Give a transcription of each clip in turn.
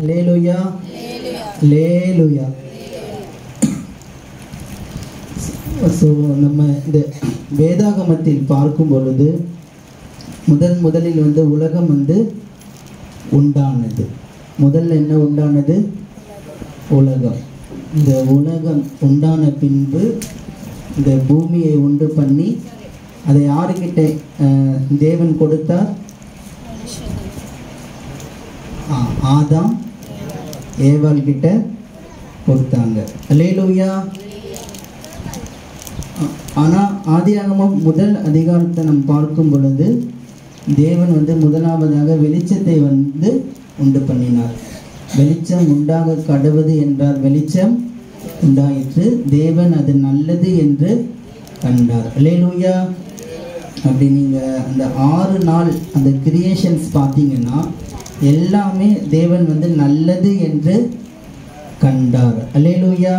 லேலுயா லேலுயா ஸோ நம்ம இந்த வேதாகமத்தில் பார்க்கும் பொழுது முதன் முதலில் வந்து உலகம் வந்து உண்டானது முதல்ல என்ன உண்டானது உலகம் இந்த உலகம் உண்டான பின்பு இந்த பூமியை உண்டு பண்ணி அதை யாருக்கிட்ட அஹ், தேவன் கொடுத்தார் ஆ, ஆதாம் ஏவாள் கிட்ட கொடுத்தாங்க அல்லேலூயா ஆ- ஆனா ஆதியாகமம் முதல் அதிகாரத்தை நம்ம பார்க்கும் பொழுது தேவன் வந்து முதலாவதாக வெளிச்சத்தை வந்து உண்டு பண்ணினார் வெளிச்சம் உண்டாக கடவுது என்றார் வெளிச்சம் உண்டாயிற்று தேவன் அது நல்லது என்று கண்டார் அல்லேலூயா அப்படி நீங்கள் அந்த ஆறு நாள் அந்த கிரியேஷன்ஸ் பார்த்தீங்கன்னா எல்லாமே தேவன் வந்து நல்லது என்று கண்டார் அல்லேலூயா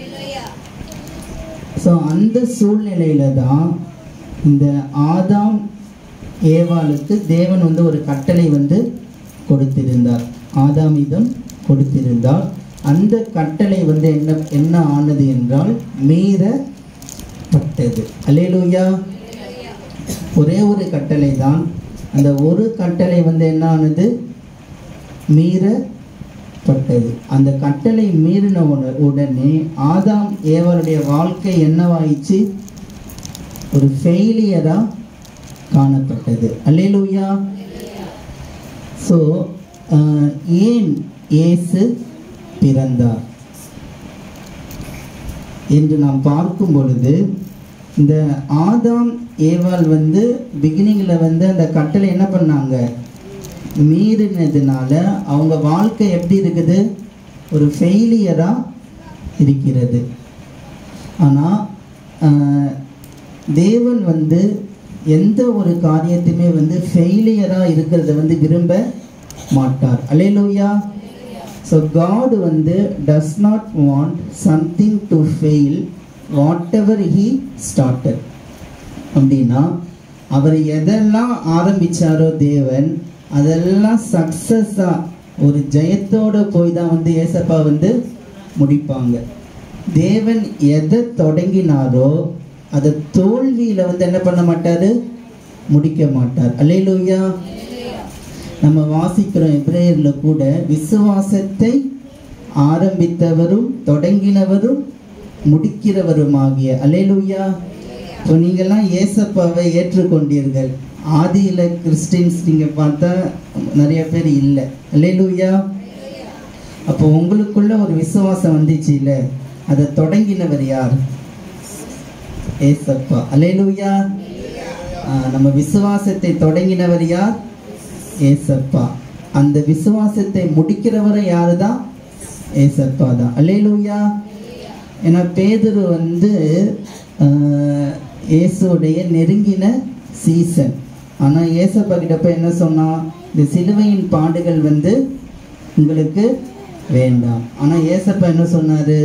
ஸோ அந்த சூழ்நிலையில தான் இந்த ஆதாம் ஏவாளுக்கு தேவன் வந்து ஒரு கட்டளை வந்து கொடுத்திருந்தார் ஆதாமிதம் கொடுத்திருந்தார் அந்த கட்டளை வந்து என்ன என்ன ஆனது என்றால் மீறப்பட்டது அல்லேலூயா ஒரே ஒரு கட்டளை தான் அந்த ஒரு கட்டளை வந்து என்ன ஆனது மீறப்பட்டது அந்த கட்டளை மீறின உட- உடனே ஆதாம் ஏவாளுடைய வாழ்க்கை என்னவாயிடுச்சு ஒரு ஃபெயிலியரா காணப்பட்டது அல்லேலூயா ஸோ ஏன் இயேசு பிறந்தார் என்று நாம் பார்க்கும் பொழுது இந்த ஆதாம் ஏவாள் வந்து பிகினிங்கில் வந்து அந்த கட்டளை என்ன பண்ணாங்க மீறினதுனால அவங்க வாழ்க்கை எப்படி இருக்குது ஒரு ஃபெயிலியராக இருக்கிறது ஆனால் தேவன் வந்து எந்த ஒரு காரியத்தையுமே வந்து ஃபெயிலியராக இருக்கிறத வந்து விரும்ப மாட்டார் அலேலூயா ஸோ காட் வந்து does not want something to fail whatever he started அப்படின்னா அவர் எதெல்லாம் ஆரம்பிச்சாரோ தேவன் அதெல்லாம் சக்ஸஸாக ஒரு ஜெயத்தோட போய் தான் வந்து ஏசப்பா வந்து முடிப்பாங்க தேவன் எதை தொடங்கினாரோ அதை தோல்வியில் வந்து என்ன பண்ண மாட்டார் முடிக்க மாட்டார் அல்லேலூயா நம்ம வாசிக்கிறோம் எப்ரேயரில் கூட விசுவாசத்தை ஆரம்பித்தவரும் தொடங்கினவரும் முடிக்கிறவருமாகிய அல்லேலூயா இப்போ நீங்கள்லாம் ஏசப்பாவை ஏற்றுக்கொண்டீர்கள் ஆதியில் கிறிஸ்டின்ஸ் நீங்கள் பார்த்தா நிறைய பேர் இல்லை அல்லேலூயா அப்போ உங்களுக்குள்ள ஒரு விசுவாசம் வந்துச்சு இல்லை அதை தொடங்கினவர் யார் ஏசப்பா அல்லேலூயா ஆ, நம்ம விசுவாசத்தை தொடங்கினவர் யார் ஏசப்பா அந்த விசுவாசத்தை முடிக்கிறவரும் யாரு தான் ஏசப்பா தான் அல்லேலூயா ஏன்னா பேதுரு வந்து ஆஹ், இயேசுவுடைய நெருங்கின சீசன் ஆனால் ஏசப்பா கிட்ட போய் என்ன சொன்னான் இந்த சிலுவையின் பாடுகள் வந்து உங்களுக்கு வேண்டாம் ஆனால் ஏசப்பா என்ன சொன்னாரு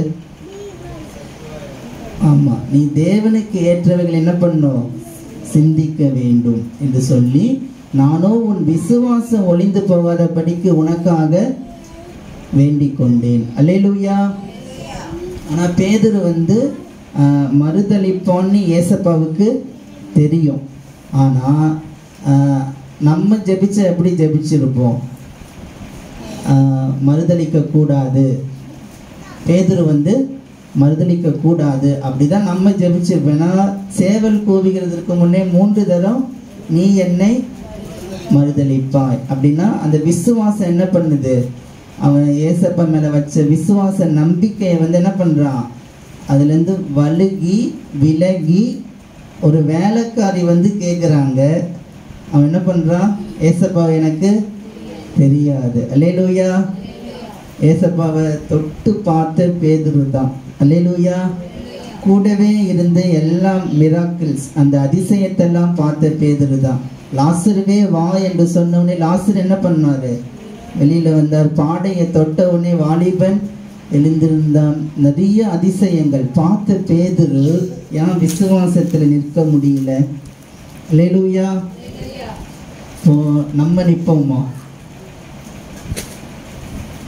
ஆமா நீ தேவனுக்கு ஏற்றவைகள் என்ன பண்ணும் சிந்திக்க வேண்டும் என்று சொல்லி நானோ உன் விசுவாசம் ஒளிந்து போகாதபடிக்கு உனக்காக வேண்டிக் கொண்டேன் அல்லேலூயா ஆனா பேதுரு வந்து ஆஹ், மறுதலிப்பான்னு ஏசப்பாவுக்கு தெரியும் ஆனா ஆஹ், நம்ம ஜெபிச்ச எப்படி ஜெபிச்சிருப்போம் ஆஹ், மறுதலிக்க கூடாது பேதுரு வந்து மறுதலிக்க கூடாது அப்படிதான் நம்ம ஜெபிச்சிருப்போம் ஏன்னா சேவல் கூவுகிறதுக்கு முன்னே மூன்று தரம் நீ என்னை மறுதலிப்பாய் அப்படின்னா அந்த விசுவாசம் என்ன பண்ணுது அவன் ஏசப்பா மேல வச்ச விசுவாச நம்பிக்கையை வந்து என்ன பண்றான் அதுலேருந்து வழுகி விலகி ஒரு வேலைக்காரி வந்து கேட்குறாங்க அவன் என்ன பண்றான் ஏசப்பா எனக்கு தெரியாது அல்லேலூயா ஏசப்பாவை தொட்டு பார்த்த பேதுரு தான் அல்லேலூயா கூடவே இருந்து எல்லா மிராக்கிள்ஸ் அந்த அதிசயத்தெல்லாம் பார்த்த பேதுரு தான் லாசருவே வா என்று சொன்ன உடனே லாசர் என்ன பண்ணாரு வெளியில வந்தார் பாடையை தொட்ட உடனே வாலிபன் எழுந்திருந்தான் நிறைய அதிசயங்கள் பார்த்த பேதுரு ஏன் விசுவாசத்துல நிற்க முடியல அல்லேலூயா இப்போ நம்ம நிற்போமா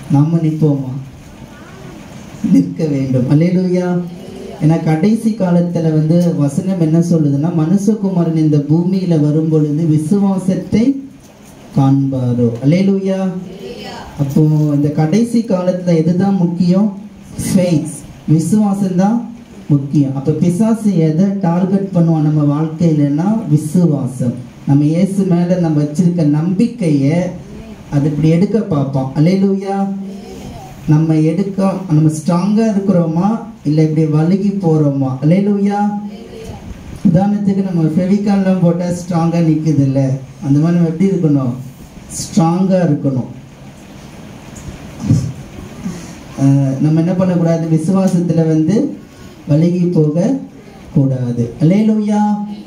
நாம நிற்போமா நிற்க வேண்டும் அல்லேலூயா ஏன்னா கடைசி காலத்துல வந்து வசனம் என்ன சொல்லுதுன்னா மனுஷகுமாரன் இந்த பூமியில வரும் பொழுது விசுவாசத்தை காண்பாரோ அல்லேலூயா அப்போ இந்த கடைசி காலத்துல எதுதான் முக்கியம் ஃபெய்த் விசுவாசம் தான் முக்கியம் அப்போ பிசாசு எதை டார்கெட் பண்ணுவான் நம்ம வாழ்க்கையிலன்னா விசுவாசம் நம்ம இயேசு மேல நம்ம வச்சிருக்க நம்பிக்கையை அது இப்படி எடுக்க பார்ப்போம் அல்லேலூயா நம்ம எடுக்க நம்ம ஸ்ட்ராங்கா இருக்கிறோமா இல்லை இப்படி வழுகி போறோமா அல்லேலூயா உதாரணத்துக்கு நம்ம ஃபெவிகால்லாம் போட்டால் ஸ்ட்ராங்காக நிற்குது இல்லை அந்த மாதிரி நம்ம எப்படி இருக்கணும் ஸ்ட்ராங்காக இருக்கணும் அஹ் நம்ம என்ன பண்ணக்கூடாது விசுவாசத்தில் வந்து வழுகி போக கூடாது அல்லேலூயா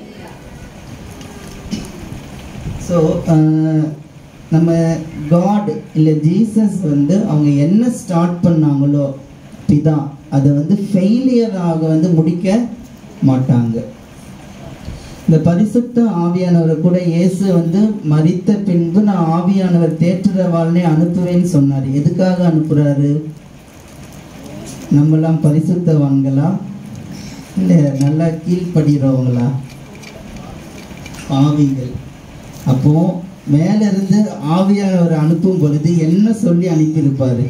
ஸோ நம்ம காட் இல்லை ஜீசஸ் வந்து அவங்க என்ன ஸ்டார்ட் பண்ணாங்களோ பிதா அதை வந்து ஃபெயிலியராக வந்து முடிக்க மாட்டாங்க இந்த பரிசுத்த ஆவியானவரை கூட இயேசு வந்து மரித்த பின்பு நான் ஆவியானவர் தேற்றுறவாள்னே அனுப்புவேன்னு சொன்னார் எதுக்காக அனுப்புறாரு நம்மலாம் பரிசுத்தவான்களா இல்லை நல்லா கீழ்ப்படுகிறவங்களா பாவிகள் அப்போ மேல இருந்து ஆவியானவர் அனுப்பும் பொழுது என்ன சொல்லி அனுப்பியிருப்பாரு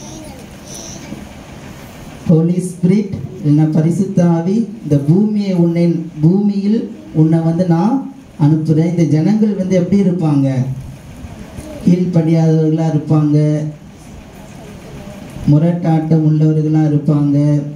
ஹோலி ஸ்பிரிட் என்ன பரிசுத்த ஆவி இந்த பூமியை உன்னை பூமியில் உன்னை வந்து நான் அனுப்புகிறேன் இந்த ஜனங்கள் வந்து எப்படி இருப்பாங்க கீழ்ப்படியாதவர்களாக இருப்பாங்க முரட்டாட்டம் உள்ளவர்களாக இருப்பாங்க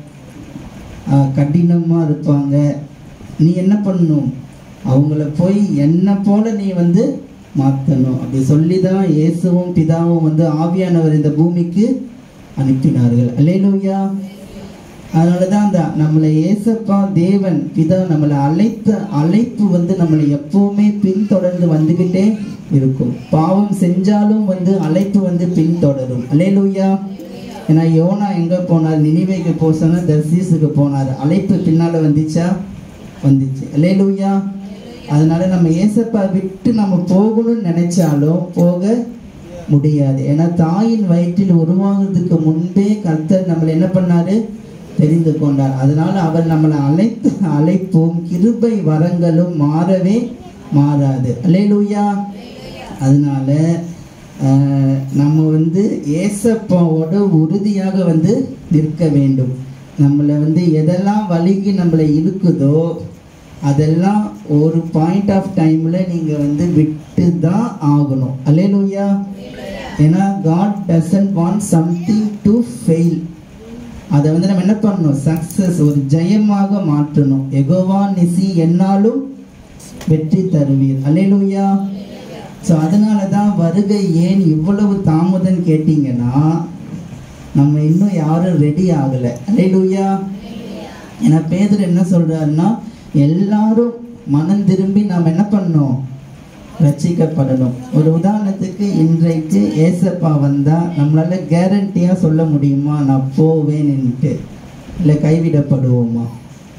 கடினமாக இருப்பாங்க நீ என்ன பண்ணணும் அவங்கள போய் என்ன போல நீ வந்து மாற்றணும் அப்படி சொல்லி தான் இயேசுவும் பிதாவும் வந்து ஆவியானவர் இந்த பூமிக்கு அனுப்பினார்கள் அல்லேலூயா அதனால தான் அந்த நம்மளை ஏசப்பா தேவன் பிதா நம்மளை அழைத்த அழைப்பு வந்து நம்மளை எப்பவுமே பின்தொடர்ந்து வந்துக்கிட்டே இருக்கும் பாவம் செஞ்சாலும் வந்து அழைப்பு வந்து பின்தொடரும் அல்லேலூயா ஏன்னா யோனா எங்கே போனார் நினைவைக்கு போக சொன்னால் தர்சீஸுக்கு போனார் அழைப்பு பின்னால் வந்துச்சா வந்துச்சு அல்லேலூயா அதனால நம்ம ஏசப்பா விட்டு நம்ம போகணும்னு நினைச்சாலும் போக முடியாது ஏன்னா தாயின் வயிற்றில் உருவாகிறதுக்கு முன்பே கர்த்தர் நம்மளை என்ன பண்ணாரு தெரிந்து கொண்டார் அதனால அவர் நம்மளை அழைத்து அழைப்பும் கிருபை வரங்களும் மாறவே மாறாது அல்லேலூயா அதனால ஆஹ், நம்ம வந்து ஏசப்பாவோட உறுதியாக வந்து நிற்க வேண்டும் நம்மளை வந்து எதெல்லாம் வலிக்கு நம்மளை இருக்குதோ அதெல்லாம் ஒரு பாயிண்ட் ஆஃப் டைமில் நீங்கள் வந்து விட்டு தான் ஆகணும் அல்லேலூயா ஏன்னா God doesn't want something to fail அதை வந்து நம்ம என்ன பண்ணணும் சக்ஸஸ் ஒரு ஜெயமாக மாற்றணும் எகோவா நிசி என்னாலும் வெற்றி தருவீர் அல்லேலூயா ஸோ அதனால தான் வருகை ஏன் இவ்வளவு தாமதம் கேட்டிங்கன்னா நம்ம இன்னும் யாரும் ரெடி ஆகலை அல்லேலூயா ஏன்னா பேதர் என்ன சொல்றாருன்னா எல்லாரும் மனம் திரும்பி நாம் என்ன பண்ணணும் ரட்சிக்கப்படணும் ஒரு உதாரணத்துக்கு இன்றைக்கு ஏசப்பா வந்தா நம்மளால கேரண்டியா சொல்ல முடியுமா நான் போவேன்னுட்டு இல்லை கைவிடப்படுவோமா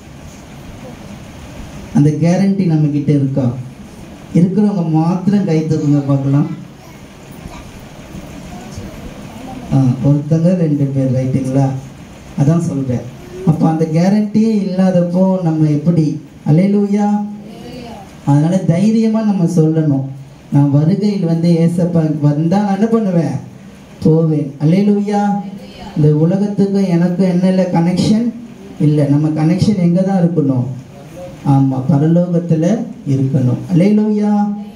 அந்த கேரண்டி நம்ம கிட்ட இருக்கா இருக்கிறவங்க மாத்திரம் கை தூக்குங்க பார்க்கலாம் ஆ ஒருத்தங்க ரெண்டு பேர் ரைட்டுங்களா அதான் சொல்றேன் அப்போ அந்த கேரண்டியே இல்லாதப்போ நம்ம எப்படி அலையலூயா அதனால தைரியமா நம்ம சொல்லணும் நான் வருகையில் வந்து ஏசப்பா வந்தா நான் என்ன பண்ணுவேன் போவேன் அல்லேலூயா இந்த உலகத்துக்கும் எனக்கும் என்ன இல்லை கனெக்ஷன் இல்லை நம்ம கனெக்ஷன் எங்கே தான் இருக்கணும் ஆமாம் பரலோகத்தில் இருக்கணும் அல்லேலூயா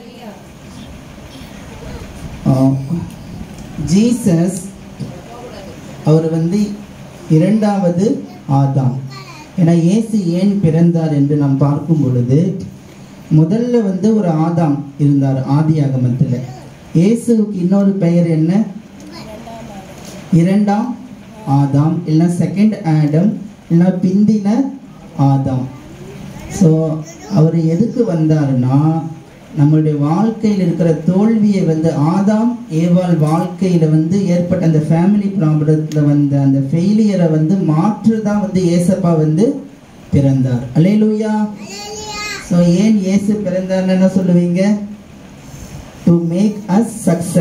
ஜீசஸ் அவர் வந்து இரண்டாவது ஆதாம் ஏன்னா இயேசு ஏன் பிறந்தார் என்று நாம் பார்க்கும் பொழுது முதல்ல வந்து ஒரு ஆதாம் இருந்தார் ஆதி ஆகமத்தில் இயேசுவுக்கு இன்னொரு பெயர் என்ன இரண்டாம் ஆதாம் இல்லைன்னா செகண்ட் ஆடம் இல்லைன்னா பிந்தின ஆதாம் ஸோ அவர் எதுக்கு வந்தாருன்னா நம்மளுடைய வாழ்க்கையில் இருக்கிற தோல்வியை வந்து ஆதாம் ஏவாள் வாழ்க்கையில் வந்து ஏற்பட்ட அந்த ஃபேமிலி ப்ராப்ளத்தில் வந்த அந்த ஃபெயிலியரை வந்து மாற்று தான் வந்து ஏசப்பா வந்து பிறந்தார் அல்லேலூயா ஸோ ஏன் இயேசு பிறந்தார்னு என்ன சொல்லுவீங்க டு மேக் அஸ் சக்சஸ்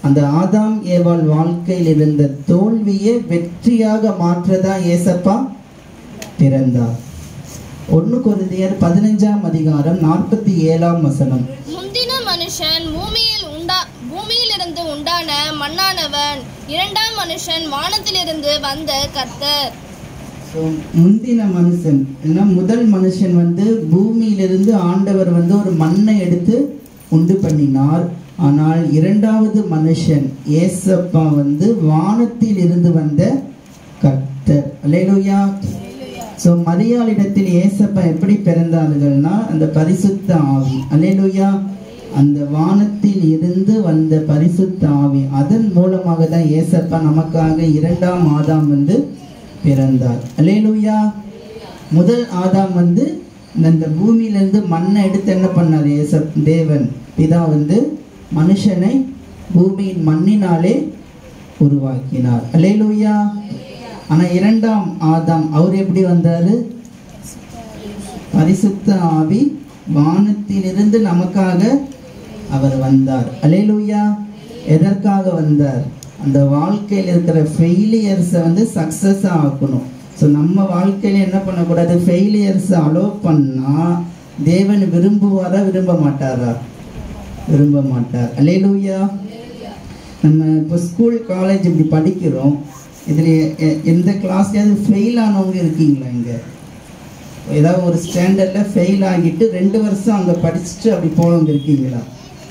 அந்த ஆதாம் ஏவாள் வாழ்க்கையில் இருந்த தோல்வியை வெற்றியாக மாற்றதான் ஏசப்பா பிறந்தார் ஒன்று கொரிந்தியர் பதினஞ்சாம் அதிகாரம் நாற்பத்தி ஏழாம் வசனம் முந்தின மனுஷன் பூமியில் உண்டா பூமியிலிருந்து உண்டான மண்ணானவன் இரண்டாம் மனுஷன் வானத்திலிருந்து வந்த கர்த்தர் ஸோ முந்தின மனுஷன் ஏன்னா முதல் மனுஷன் வந்து பூமியிலிருந்து ஆண்டவர் வந்து ஒரு மண்ணை எடுத்து உண்டு பண்ணினார் ஆனால் இரண்டாவது மனுஷன் ஏசப்பா வந்து வானத்தில் இருந்து வந்த கர்த்தர் அல்லேலூயா ஸோ மரியாளிடத்தில் ஏசப்பா எப்படி பிறந்தார்கள்னா அந்த பரிசுத்த ஆவி அல்லேலூயா அந்த வானத்தில் இருந்து வந்த பரிசுத்த ஆவி அதன் மூலமாக தான் ஏசப்பா நமக்காக இரண்டாம் ஆதாம் வந்து பிறந்தார் அல்லேலூயா முதல் ஆதாம் வந்து இந்த பூமியிலிருந்து மண்ணை எடுத்து என்ன பண்ணார் ஏசப் தேவன் பிதா வந்து மனுஷனை பூமியின் மண்ணினாலே உருவாக்கினார் அல்லேலூயா ஆனா இரண்டாம் ஆதாம் அவர் எப்படி வந்தாரு பரிசுத்த ஆவி வானத்திலிருந்து நமக்காக அவர் வந்தார் அல்லேலூயா எதற்காக வந்தார் அந்த வாழ்க்கையில் இருக்கிற ஃபெயிலியர்ஸை வந்து சக்ஸஸாக ஆக்கணும் ஸோ நம்ம வாழ்க்கையில் என்ன பண்ணக்கூடாது ஃபெயிலியர்ஸை அலோவ் பண்ணால் தேவன் விரும்புவாரா விரும்ப மாட்டாரா விரும்ப மாட்டார் அல்லேலூயா நம்ம இப்போ ஸ்கூல் காலேஜ் இப்படி படிக்கிறோம் இதில் எந்த கிளாஸ்லையாவது ஃபெயில் ஆனவங்க இருக்கீங்களா இங்கே ஏதாவது ஒரு ஸ்டாண்டர்டில் ஃபெயில் ஆகிட்டு ரெண்டு வருஷம் அங்கே படிச்சுட்டு அப்படி போனவங்க இருக்கீங்களா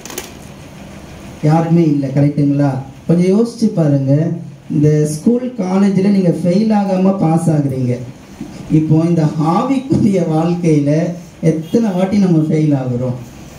யாருமே இல்லை கரெக்டுங்களா கொஞ்சம் யோசிச்சு பாருங்க இந்த ஸ்கூல் காலேஜில் நீங்கள் ஃபெயில் ஆகாமல் பாஸ் ஆகுறீங்க இப்போ இந்த ஹாபிக்குரிய வாழ்க்கையில் எத்தனை வாட்டி நம்ம ஃபெயில் ஆகுறோம்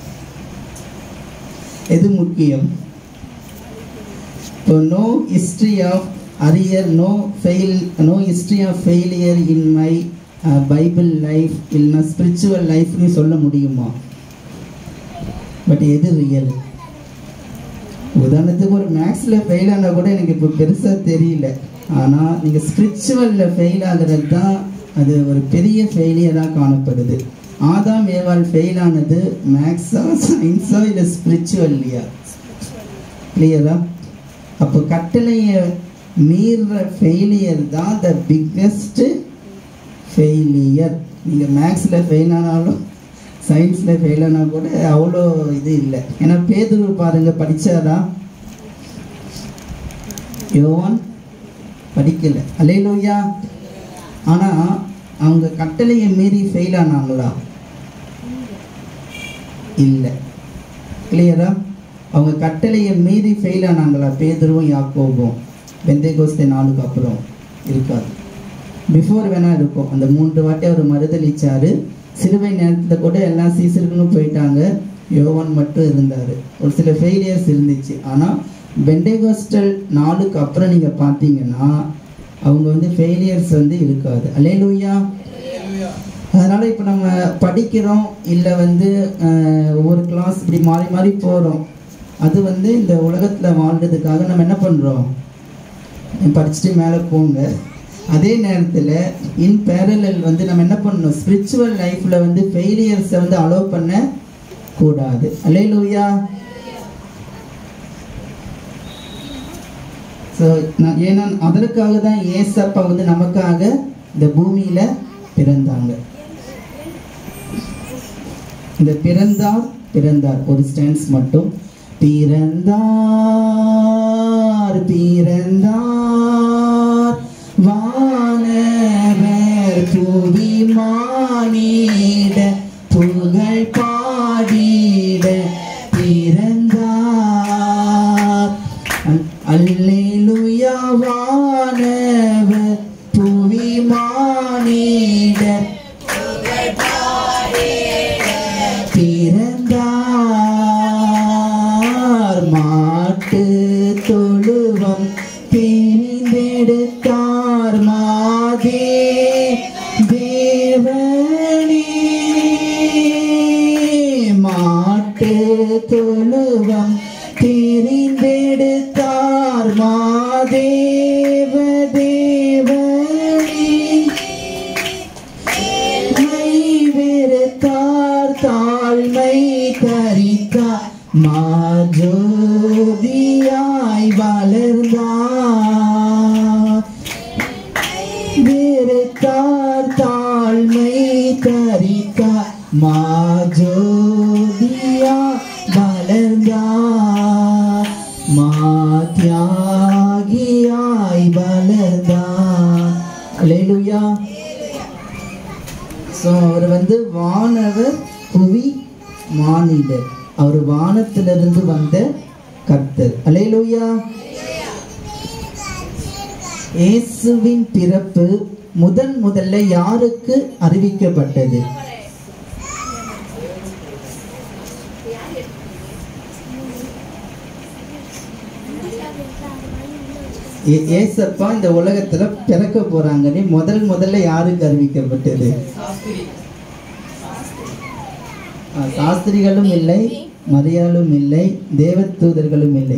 எது முக்கியம் இப்போ no history of arrear no fail no history of failure in my Bible life இல்லைன்னா ஸ்பிரிச்சுவல் லைஃப்னு சொல்ல முடியுமா பட் எது ரியல் உதாரணத்துக்கு ஒரு மேக்ஸில் ஃபெயில் ஆனால் கூட எனக்கு இப்போ பெருசாக தெரியல ஆனால் நீங்கள் ஸ்பிரிச்சுவலில் ஃபெயில் ஆகிறது தான் அது ஒரு பெரிய ஃபெயிலியராக காணப்படுது ஆதாம் ஏவாள் ஃபெயில் ஆனது மேக்ஸா சயின்ஸா இல்லை ஸ்பிரிச்சுவல்லையா கிளியரா அப்போ கட்டளையை மீறுற ஃபெயிலியர் தான் த பிக்கஸ்ட் ஃபெயிலியர் நீங்கள் மேக்ஸில் ஃபெயில் ஆனாலும் சயின்ஸில் ஃபெயில் ஆனால் கூட அவ்வளோ இது இல்லை ஏன்னா பேதுரு பாருங்க படிச்சாரா யோவான் படிக்கல அலையிலோயா ஆனால் அவங்க கட்டளையை மீறி ஃபெயில் ஆனாங்களா இல்லை கிளியரா அவங்க கட்டளையை மீறி ஃபெயில் ஆனாங்களா பேதுருவும் யாக்கோபும் பெந்தேகோஸ்தே நாளுக்கு அப்புறம் இருக்காது பிஃபோர் வேணா இருக்கும் அந்த மூன்று வாட்டி அவர் மறுதளிச்சாரு சிலுவை நேரத்தில் கூட எல்லா சீசர்களும் போயிட்டாங்க யோவான் மட்டும் இருந்தார் ஒரு சில ஃபெயிலியர்ஸ் இருந்துச்சு ஆனால் பெண்டேகோஸ்டல் நாளுக்கு அப்புறம் நீங்கள் பார்த்தீங்கன்னா அவங்க வந்து ஃபெயிலியர்ஸ் வந்து இருக்காது அலேலூயா அதனால் இப்போ நம்ம படிக்கிறோம் இல்லை வந்து அஹ், ஒவ்வொரு கிளாஸ் இப்படி மாறி மாறி போகிறோம் அது வந்து இந்த உலகத்தில் வாழ்றதுக்காக நம்ம என்ன பண்ணுறோம் படிச்சுட்டு மேலே போங்க அதே நேரத்தில் இன் பேரலல் வந்து நம்ம என்ன பண்ணணும் ஸ்பிரிச்சுவல் லைஃப்பில் வந்து ஃபெயிலியர்ஸை வந்து அலோவ் பண்ண கூடாது அல்லேலூயா ஸோ நான் ஏன்னா அதற்காக தான் ஏசப்பா வந்து நமக்காக இந்த பூமியில் பிறந்தாங்க இந்த பிறந்தார் பிறந்தார் ஒரு ஸ்டான்ஸ் மட்டும் பிறந்தார் பிறந்தார் வானவர் புவி மானிட புகழ் பாடிட பிறந்தார் அல்- அல்லேலூயா வானவர் புவி மானிட பிறந்தார் மாட்டு தொழுவம் பிரிந்தெடுத்தார் மாதே தேவனே மாட்டு தொழுவம் பிரிந்தெடுத்தார் மாதேவ தேவனே மை வெறுத்தார் தாழ்மை தரித்தார் மாஜோதியா மாஜோதியா மலர்ந்தார் மாத்தியாகியாய் வளர்ந்தார் அல்லேலூயா ஸோ அவர் வந்து வானவர் புவி மானிடர் அவர் வானத்திலிருந்து வந்த கர்த்தர் அல்லேலூயா இயேசுவின் பிறப்பு முதன் முதல்ல யாருக்கு அறிவிக்கப்பட்டது ஏ- ஏசப்பா இந்த உலகத்துல பிறக்க போறாங்கன்னு முதல் முதல்ல யாருக்கு அறிவிக்கப்பட்டது ஆ, சாஸ்திரிகளும் இல்லை மரியாளும் இல்லை தேவதூதர்களும் இல்லை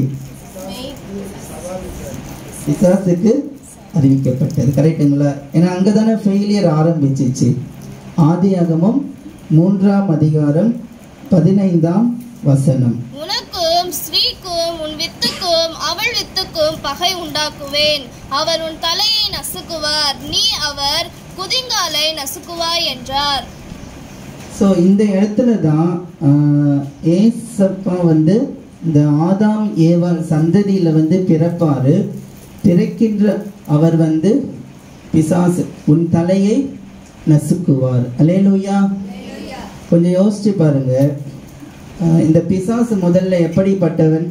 பிசாசுக்கு அறிவிக்கப்பட்டது கரெக்டுங்களா ஏன்னா அங்கே தானே ஃபெயிலியர் ஆரம்பிச்சிச்சு ஆதியாகமம் மூன்றாம் அதிகாரம் பதினைந்தாம் வசனம் உனக்கும் ஸ்ரீக்கும் உன் வித்துக்கும் அவள் வித்துக்கும் பகை உண்டாக்குவேன் அவர் உன் தலையை நசுக்குவார் நீ அவர் குதிங்காலை நசுக்குவாய் என்றார் ஸோ இந்த இடத்துல தான் ஆஹ், ஏசப்பா வந்து இந்த ஆதாம் ஏவாள் சந்ததியில் வந்து பிறப்பாரு பிறக்கின்ற அவர் வந்து பிசாசு உன் தலையை நசுக்குவார் அலேலூயா கொஞ்சம் யோசிச்சு பாருங்க ஆஹ், இந்த பிசாசு முதல்ல எப்படிப்பட்டவன்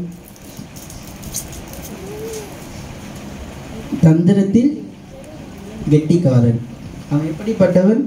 தந்திரத்தில் கெட்டிக்காரன் அவன் எப்படிப்பட்டவன்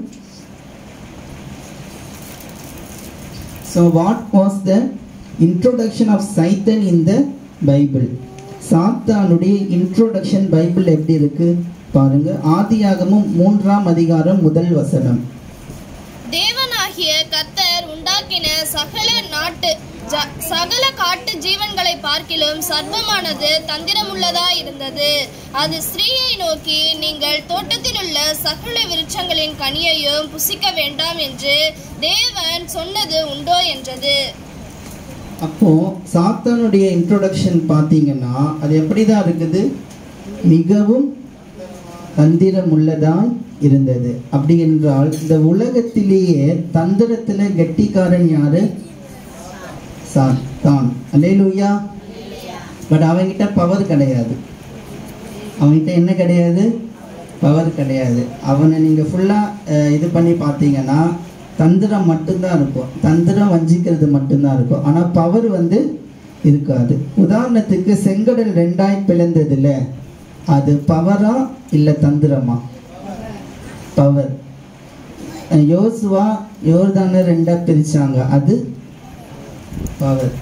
So what was the introduction of Satan in the Bible? சாத்தானுடைய இன்ட்ரோடக்ஷன் பைபிள் எப்படி இருக்கு பாருங்க ஆதியாகமும் மூன்றாம் அதிகாரம் முதல் வசனம் தேவனாகிய கர்த்தர் உண்டாக்கின சகல நாட்டு ஜ- சகல காட்டு ஜீவன்களை பார்க்கிலும் சர்வமானது தந்திரமுள்ளதா இருந்தது அது ஸ்திரீயை நோக்கி நீங்கள் தோட்டத்தில் உள்ள சகல விருட்சங்களின் கனியையும் புசிக்க வேண்டாம் என்று தேவன் சொன்னது உண்டோ என்றது அப்போ சாத்தானுடைய இன்ட்ரோடக்ஷன் பார்த்தீங்கன்னா அது எப்படி தான் இருக்குது மிகவும் தந்திரம் உள்ளதாய் இருந்தது அப்படி என்றால் இந்த உலகத்திலேயே தந்திரத்துல கெட்டிக்காரன் யாரு சாத்தான் அல்லேலூயா பட் அவன்கிட்ட பவர் கிடையாது அவன்கிட்ட என்ன கிடையாது பவர் கிடையாது அவனை நீங்கள் ஃபுல்லாக இது பண்ணி பார்த்தீங்கன்னா தந்திரம் மட்டும்தான் இருக்கும் தந்திரம் வஞ்சிக்கிறது மட்டும்தான் இருக்கும் ஆனால் பவர் வந்து இருக்காது உதாரணத்துக்கு செங்கடல் ரெண்டாய் பிளந்ததுல அது பவரா இல்லை தந்திரமா பவர் யோசுவா யோர்தான ரெண்டா பிரிச்சாங்க அது power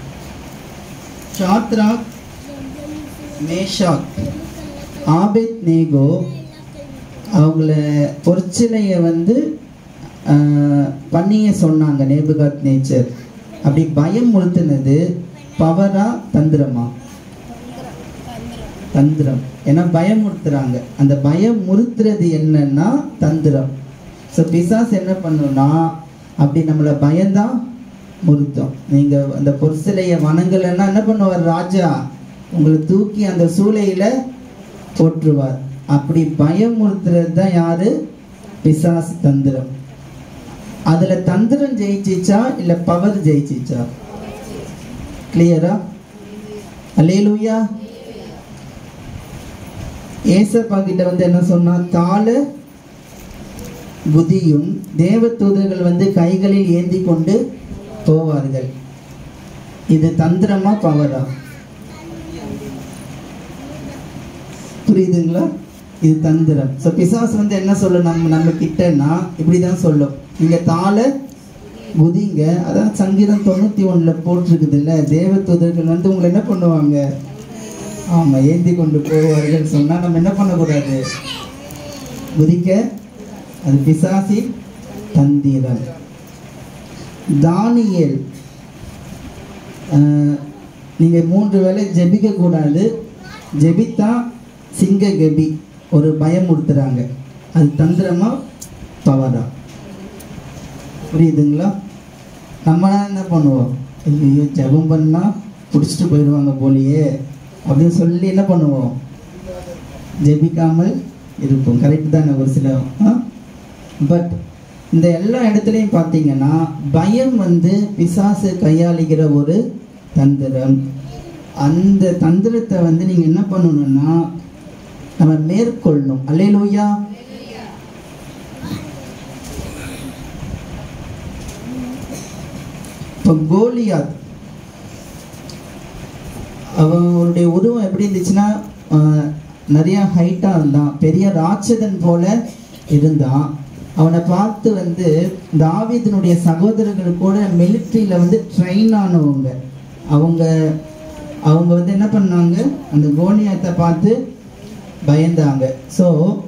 Shadrach Meshach Abednego அவங்கள பொற்சிலையை வந்து ஆஹ், பண்ணிய சொன்னாங்க நேபுகாத் நேச்சர் அப்படி பயம் முழுத்துனது பவரா தந்திரமா தந்திரம் ஏன்னா பயமுறுத்துறாங்க அந்த பயம் முறுத்துறது என்னன்னா தந்திரம் ஸோ பிசாஸ் என்ன பண்ணுன்னா அப்படி நம்மளை பயந்தான் முறுத்தும் நீங்க அந்த பொற்சிலையை வணங்கலைன்னா என்ன பண்ணுவார் ராஜா உங்களை தூக்கி அந்த சூளையில போற்றுவார் அப்படி பயமுறுத்துறது தான் யாரு பிசாஸ் தந்திரம் அதுல தந்திரம் ஜெயிச்சிச்சா இல்ல பவர் ஜெயிச்சிச்சா கிளியரா அல்லேலூயா ஏசப்பா கிட்ட வந்து என்ன சொன்னா தாள புதியும் தேவ தூதர்கள் வந்து கைகளில் ஏந்தி கொண்டு போவார்கள் இது தந்திரமா பவரா புரியுதுங்களா இது தந்திரம் ஸோ பிசாசு வந்து என்ன சொல்லும் நம்ம நம்ம கிட்டன்னா இப்படி தான் சொல்லும் நீங்க தாள குதிங்க அதான் சங்கீதம் தொண்ணூற்றி ஒன்றில் போட்டிருக்குதுல்ல தேவ தூதர்கள் வந்து உங்களை என்ன பண்ணுவாங்க ஆமாம் ஏந்தி கொண்டு போவார்கள் சொன்னால் நம்ம என்ன பண்ணக்கூடாது குதிக்க அது பிசாசி தந்திரம் தானியேல் ஆஹ், நீங்க மூன்று வேளை ஜெபிக்க கூடாது ஜெபித்தா சிங்க கெபி ஒரு பயமுறுத்துறாங்க அது தந்திரமா பவரா புரியுதுங்களா நம்மளாம் என்ன பண்ணுவோம் ஐயோ ஜெபம் பண்ணா பிடிச்சிட்டு போயிடுவாங்க போலியே அப்படின்னு சொல்லி என்ன பண்ணுவோம் ஜெபிக்காமல் இருப்போம் கரெக்ட் தானே ஒரு சில பட் இந்த எல்லா இடத்துலையும் பார்த்தீங்கன்னா பயம் வந்து பிசாசு கையாளுகிற ஒரு தந்திரம் அந்த தந்திரத்தை வந்து நீங்கள் என்ன பண்ணணும்னா நம்ம மேற்கொள்ளணும் அல்லேலூயா இப்போ கோலியாத் அவனுடைய உருவம் எப்படி இருந்துச்சுன்னா ஆஹ், நிறைய ஹைட்டாக இருந்தான் பெரிய ராட்சதன் போல இருந்தான் அவனை பார்த்து வந்து தாவீதினுடைய சகோதரர்கள் கூட மிலிட்ரியில் வந்து ட்ரெயின் ஆனவங்க அவங்க அவங்க வந்து என்ன பண்ணாங்க அந்த கோலியாத்தை பார்த்து பயந்தாங்க ஸோ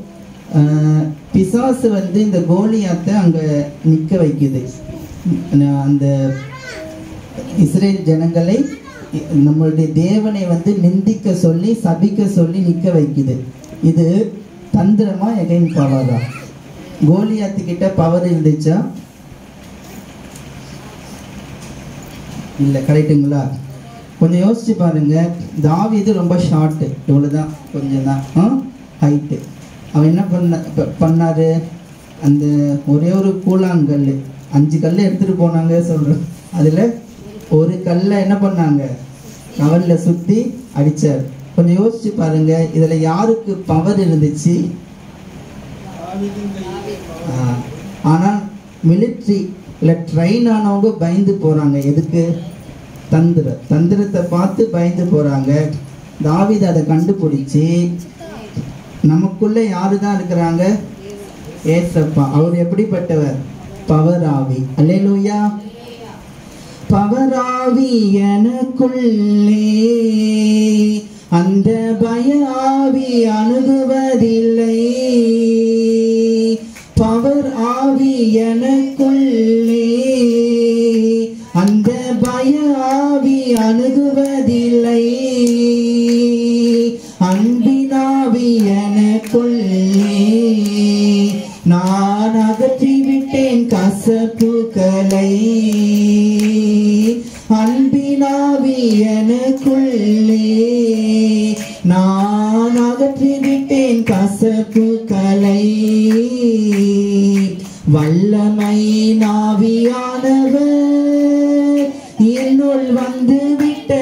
பிசாசு வந்து இந்த கோலியாத்தை அங்கே நிற்க வைக்குது அந்த இஸ்ரேல் ஜனங்களை இ- நம்மளுடைய தேவனை வந்து நிந்திக்க சொல்லி சபிக்க சொல்லி நிற்க வைக்குது இது தந்திரமா எகைன் பவரா கோலியாத்து கிட்ட பவர் இருந்துச்சா இல்லை கரெக்டுங்களா கொஞ்சம் யோசிச்சு பாருங்க தாவீது ரொம்ப ஷார்ட்டு இவ்வளோதான் கொஞ்சம் தான் ஹைட்டு அவன் என்ன பண்ண ப- பண்ணாரு அந்த ஒரே ஒரு கூழாங்கல் அஞ்சு கல் எடுத்துட்டு போனாங்க சொல்றேன் அதில் ஒரு கல்லை என்ன பண்ணாங்க கவலில் சுற்றி அடிச்சார் கொஞ்சம் யோசிச்சு பாருங்க இதில் யாருக்கு பவர் இருந்துச்சு ஆ, ஆனால் மிலிட்ரியில் ட்ரெயின் ஆனவங்க பயந்து போகிறாங்க எதுக்கு தந்திர தந்திரத்தை பார்த்து பயந்து போகிறாங்க தாவீது அதை கண்டுபிடிச்சி நமக்குள்ள யாரு தான் இருக்கிறாங்க ஏசப்பா அவர் எப்படிப்பட்டவர் பவராவி அல்லேலூயா பவராவி எனக்குள்ளே அந்த பய ஆவி அணுகுவதில்லை பவர் ஆவி எனக்குள்ளே அந்த பய ஆவி அணுகுவதில்லை அன்பினாவி எனக்குள்ளே நான் அகற்றிவிட்டேன் கசப்புகளை அன்பினாவி எனக்குள்ளே நான் அகற்றிவிட்டேன் கசப்புகளை வல்லமை நாவியானவர் என்னுள் வந்து விட்ட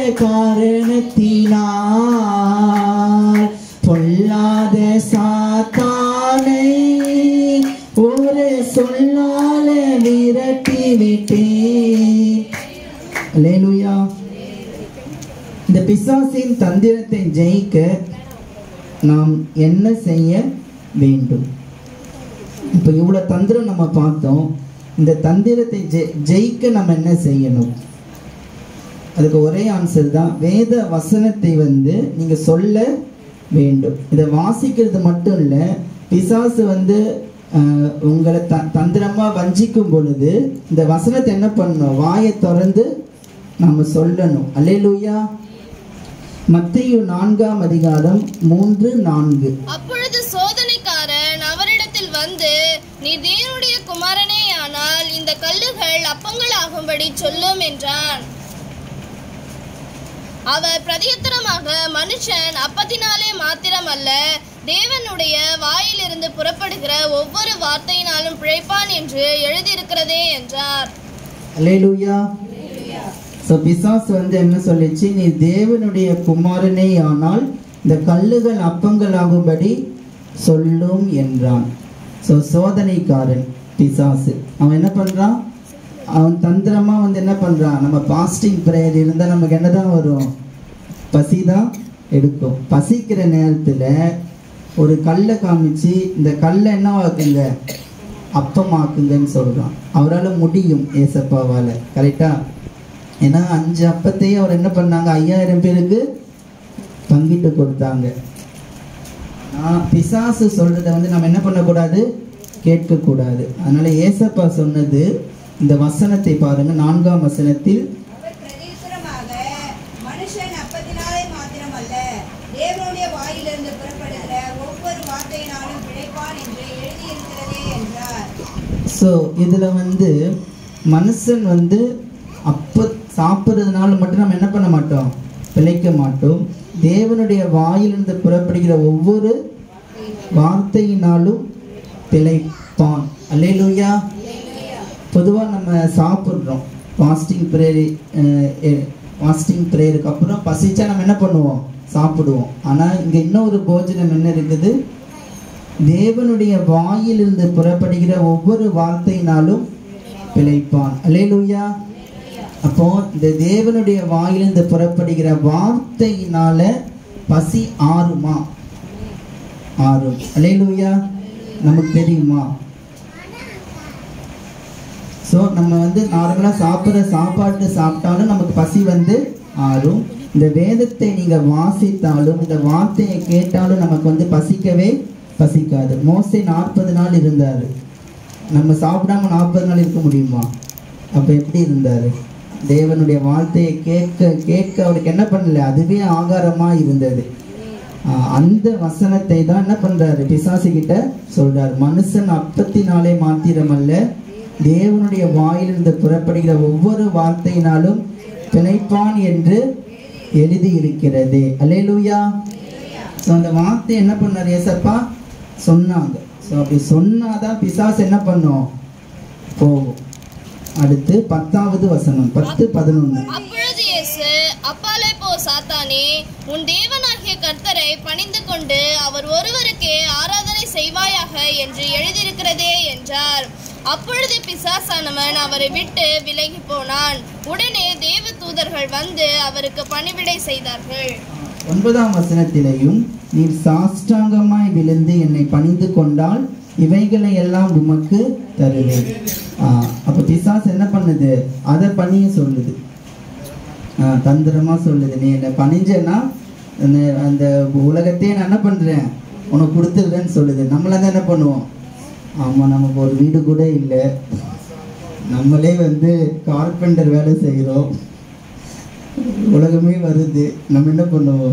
காரணத்தினால் பொல்லாத சாத்தானை ஒரு சொல்லால விரட்டி விட்டேன் அல்லேலூயா இந்த பிசாசின் தந்திரத்தை ஜெயிக்க நாம் என்ன செய்ய வேண்டும் இப்போ இவ்வளோ தந்திரம் நம்ம பார்த்தோம் இந்த தந்திரத்தை ஜெ- ஜெயிக்க நம்ம என்ன செய்யணும் அதுக்கு ஒரே ஆன்சர் தான் வேத வசனத்தை வந்து நீங்கள் சொல்ல வேண்டும் இதை வாசிக்கிறது மட்டும் இல்லை பிசாசு வந்து ஆஹ், உங்களை த தந்திரமாக வஞ்சிக்கும் பொழுது இந்த வசனத்தை என்ன பண்ணணும் வாயை திறந்து நம்ம சொல்லணும் அல்லேலூயா மத்தேயு நான்காம் அதிகாரம் மூன்று நான்கு அப்பொழுது சோதனைக்காரன் அவரிடத்தில் வந்து நீ தேவனுடைய குமாரனே ஆனால் இந்த கல்லுகள் அப்பங்களாகும்படி சொல்லும் என்றான் அவர் பிரதியுத்தரமாக மனுஷன் அப்பத்தினாலே மாத்திரமல்ல தேவனுடைய வாயிலிருந்து புறப்படுகிற ஒவ்வொரு வார்த்தையினாலும் பிழைப்பான் என்று எழுதியிருக்கிறதே என்றார் அல்லேலூயா ஸோ பிசாசு வந்து என்ன சொல்லிச்சு நீ தேவனுடைய குமாரனே ஆனால் இந்த கல்லுகள் அப்பங்கள் ஆகும்படி சொல்லும் என்றான் ஸோ சோதனைக்காரன் பிசாசு அவன் என்ன பண்ணுறான் அவன் தந்திரமா வந்து என்ன பண்ணுறான் நம்ம பாஸ்டிங் ப்ரேயர் இருந்தால் நமக்கு என்னதான் வரும் பசி தான் எடுக்கும் பசிக்கிற நேரத்தில் ஒரு கல்லை காமிச்சு இந்த கல்லை என்ன ஆக்குங்க அப்பமாக்குங்கன்னு சொல்கிறான் அவரால் முடியும் ஏசப்பாவால் கரெக்டா ஏன்னா அஞ்சு அப்பத்தையும் அவர் என்ன பண்ணாங்க ஐயாயிரம் பேருக்கு பங்கிட்டு கொடுத்தாங்க ஆனால் பிசாசு சொல்கிறத வந்து நம்ம என்ன பண்ணக்கூடாது கேட்கக்கூடாது அதனால் ஏசப்பா சொன்னது இந்த வசனத்தை பாருங்க நான்காம் வசனத்தில் அவர் பிரதியுத்தரமாக மனுஷன் அப்பத்தினாலே மாத்திரமல்ல தேவனுடைய வாயிலிருந்து புறப்படுகிற ஒவ்வொரு வார்த்தையினாலும் பிழைப்பான் என்று எழுதியிருக்கிறதே என்றார் ஸோ இதில் வந்து மனுஷன் வந்து அப்போ சாப்பிட்றதுனால மட்டும் நம்ம என்ன பண்ண மாட்டோம் பிழைக்க மாட்டோம் தேவனுடைய வாயிலிருந்து புறப்படுகிற ஒவ்வொரு வார்த்தையினாலும் பிழைப்பான் அல்லேலூயா பொதுவாக நம்ம சாப்பிட்றோம் ஃபாஸ்டிங் ப்ரேயர் ஃபாஸ்டிங் ப்ரேயருக்கு அப்புறம் பசிச்சா நம்ம என்ன பண்ணுவோம் சாப்பிடுவோம் ஆனால் இங்கே இன்னொரு போஜனம் என்ன இருக்குது தேவனுடைய வாயிலிருந்து புறப்படுகிற ஒவ்வொரு வார்த்தையினாலும் பிழைப்பான் அல்லேலூயா அப்போ இந்த தேவனுடைய வாயிலிருந்து புறப்படுகிற வார்த்தையினால பசி ஆறுமா ஆறும் அல்லேலூயா நமக்கு தெரியுமா ஸோ நம்ம வந்து நார்மலாக சாப்பிட்ற சாப்பாட்டு சாப்பிட்டாலும் நமக்கு பசி வந்து ஆறும் இந்த வேதத்தை நீங்கள் வாசித்தாலும் இந்த வார்த்தையை கேட்டாலும் நமக்கு வந்து பசிக்கவே பசிக்காது மோசே நாற்பது நாள் இருந்தார் நம்ம சாப்பிடாம நாற்பது நாள் இருக்க முடியுமா அப்போ எப்படி இருந்தார் தேவனுடைய வார்த்தையை கேட்க கேட்க அவருக்கு என்ன பண்ணல அதுவே ஆகாரமாக இருந்தது ஆஹ் அந்த வசனத்தை தான் என்ன பண்றாரு பிசாசு கிட்ட சொல்றாரு மனுஷன் அப்பத்தினாலே மாத்திரமல்ல தேவனுடைய வாயிலிருந்து புறப்படுகிற ஒவ்வொரு வார்த்தையினாலும் பிழைப்பான் என்று எழுதி இருக்கிறது அல்லேலூயா ஸோ அந்த வார்த்தை என்ன பண்ணார் ஏசப்பா சொன்னாங்க ஸோ அப்படி சொன்னாதான் பிசாசு என்ன பண்ணும் போகும் அடுத்து பத்தாவது வசனம் பத்து பதினொன்று அப்பொழுது இயேசு அப்பாலே போ சாத்தானே உன் தேவனாகிய கர்த்தரை பணிந்து கொண்டு அவர் ஒருவருக்கே ஆராதனை செய்வாயாக என்று எழுதியிருக்கிறதே என்றார் அப்பொழுது பிசாசானவன் அவரை விட்டு விலகி போனான் உடனே தேவ தூதர்கள் வந்து அவருக்கு பணிவிடை செய்தார்கள் ஒன்பதாம் வசனத்திலேயும் நீர் சாஷ்டாங்கமாய் விழுந்து என்னை பணிந்து கொண்டால் இவைகளை எல்லாம் உமக்கு தருவேன் ஆஹ் அப்ப பிசாசு என்ன பண்ணுது அதை பண்ணிய சொல்லுது ஆஹ் தந்திரமா சொல்லுது நீ என்னை பணிஞ்சேன்னா அந்த அந்த உலகத்தையே நான் என்ன பண்றேன் உனக்கு கொடுத்துருவேன்னு சொல்லுது நம்மள தான் என்ன பண்ணுவோம் ஆமா நமக்கு ஒரு வீடு கூட இல்லை நம்மளே வந்து கார்பெண்டர் வேலை செய்கிறோம் உலகமே வருது நம்ம என்ன பண்ணுவோம்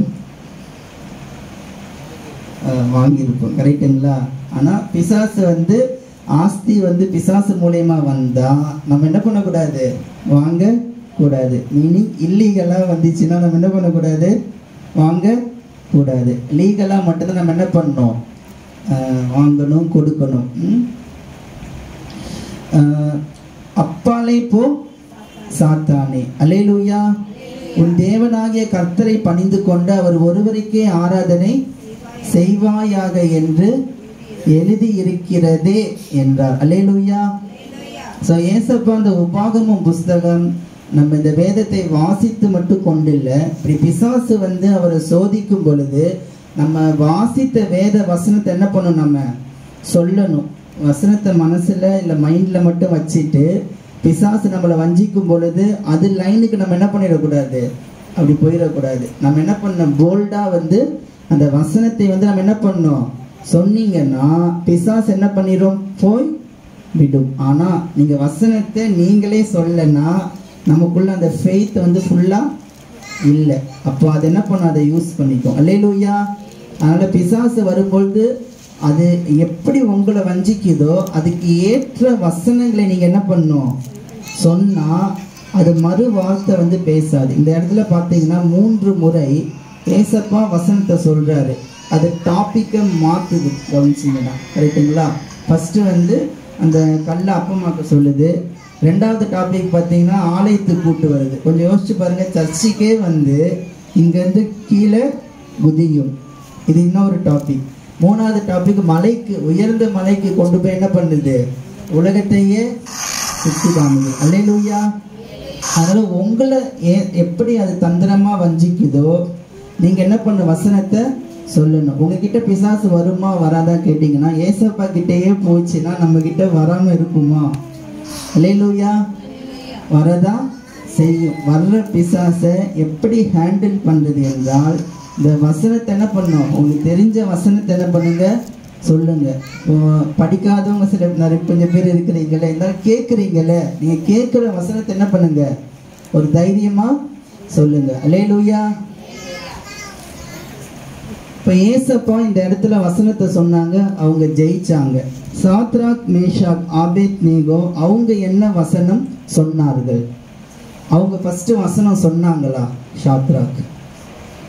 அஹ் வாங்கியிருப்போம் கரெக்டுங்களா ஆனால் பிசாசு வந்து ஆஸ்தி வந்து பிசாசு மூலயமா வந்தா நம்ம என்ன பண்ணக்கூடாது வாங்க கூடாது மீனிங் இல்லீகலாக வந்துச்சுன்னா நம்ம என்ன பண்ணக்கூடாது வாங்க கூடாது லீகலாக மட்டும்தான் நம்ம என்ன பண்ணணும் அஹ் வாங்கணும் கொடுக்கணும் ம்? அஹ் அப்பாலே போ சாத்தானே அல்லேலூயா உன் தேவனாகிய கர்த்தரை பணிந்து கொண்டு அவர் ஒருவருக்கே ஆராதனை செய்வாயாக என்று எழுதி இருக்கிறதே என்றார் அல்லேலூயா ஸோ ஏசப்பா அந்த உபாகமம் புஸ்தகம் நம்ம இந்த வேதத்தை வாசித்து மட்டும் கொண்டில்ல இப்படி பிசாசு வந்து அவரை சோதிக்கும் பொழுது நம்ம வாசித்த வேத வசனத்தை என்ன பண்ணணும் நம்ம சொல்லணும் வசனத்தை மனசுல இல்லை மைண்ட்ல மட்டும் வச்சுட்டு பிசாசு நம்மளை வஞ்சிக்கும் பொழுது அது லைனுக்கு நம்ம என்ன பண்ணிடக்கூடாது அப்படி போயிடக்கூடாது நம்ம என்ன பண்ணணும் போல்டா வந்து அந்த வசனத்தை வந்து நம்ம என்ன பண்ணணும் சொன்னீங்கன்னா பிசாசு என்ன பண்ணிடும் போய் விடும் ஆனா நீங்க வசனத்தை நீங்களே சொல்லனா நமக்குள்ள அந்த ஃபெய்த் வந்து ஃபுல்லா இல்லை அப்போ அது என்ன பண்ணும் அதை யூஸ் பண்ணிக்கும் அல்லேலூயா அதனால பிசாசு வரும்பொழுது அது எப்படி உங்களை வஞ்சிக்குதோ அதுக்கு ஏற்ற வசனங்களை நீங்க என்ன பண்ணும் சொன்னா அது மறு வார்த்தை வந்து பேசாது இந்த இடத்துல பார்த்தீங்கன்னா மூன்று முறை ஏசப்பா வசனத்தை சொல்றாரு அது டாப்பிக்கை மாத்துது கவனிச்சிங்கன்னா கரெக்டுங்களா ஃபர்ஸ்ட் வந்து அந்த கல்லை அப்பமாக்க சொல்லுது ரெண்டாவது டாபிக் பார்த்தீங்கன்னா ஆலயத்துக்கு கூட்டு வருது கொஞ்சம் யோசிச்சு பாருங்க சர்ச்சுக்கே வந்து இங்கேருந்து கீழே குதியும் இது இன்னொரு டாபிக் மூணாவது டாபிக் மலைக்கு உயர்ந்த மலைக்கு கொண்டு போய் என்ன பண்ணுது உலகத்தையே சுற்றி காணுது அல்லேலூயா அதனால உங்களை ஏ எப்படி அது தந்திரமா வஞ்சிக்குதோ நீங்க என்ன பண்ண வசனத்தை சொல்லணும் உங்ககிட்ட பிசாசு வருமா வராதா கேட்டிங்கன்னா ஏசப்பா கிட்டேயே போச்சுன்னா நம்ம கிட்ட வராம இருக்குமா அல்லேலூயா வரதா செய்யும் வர்ற பிசாசை எப்படி ஹேண்டில் பண்றது என்றால் இந்த வசனத்தை என்ன பண்ணும் உங்களுக்கு தெரிஞ்ச வசனத்தை என்ன பண்ணுங்க சொல்லுங்க இப்போ படிக்காதவங்க சில நிறைய கொஞ்சம் பேர் இருக்கிறீங்களே இருந்தாலும் கேட்குறீங்கல்ல நீங்க கேட்குற வசனத்தை என்ன பண்ணுங்க ஒரு தைரியமா சொல்லுங்க அல்லேலூயா இப்போ ஏசப்பா இந்த இடத்துல வசனத்தை சொன்னாங்க அவங்க ஜெயிச்சாங்க சாத்ராக் மேஷாக் ஆபேத் நேகோ அவங்க என்ன வசனம் சொன்னார்கள் அவங்க ஃபர்ஸ்ட் வசனம் சொன்னாங்களா ஷாத்ராக்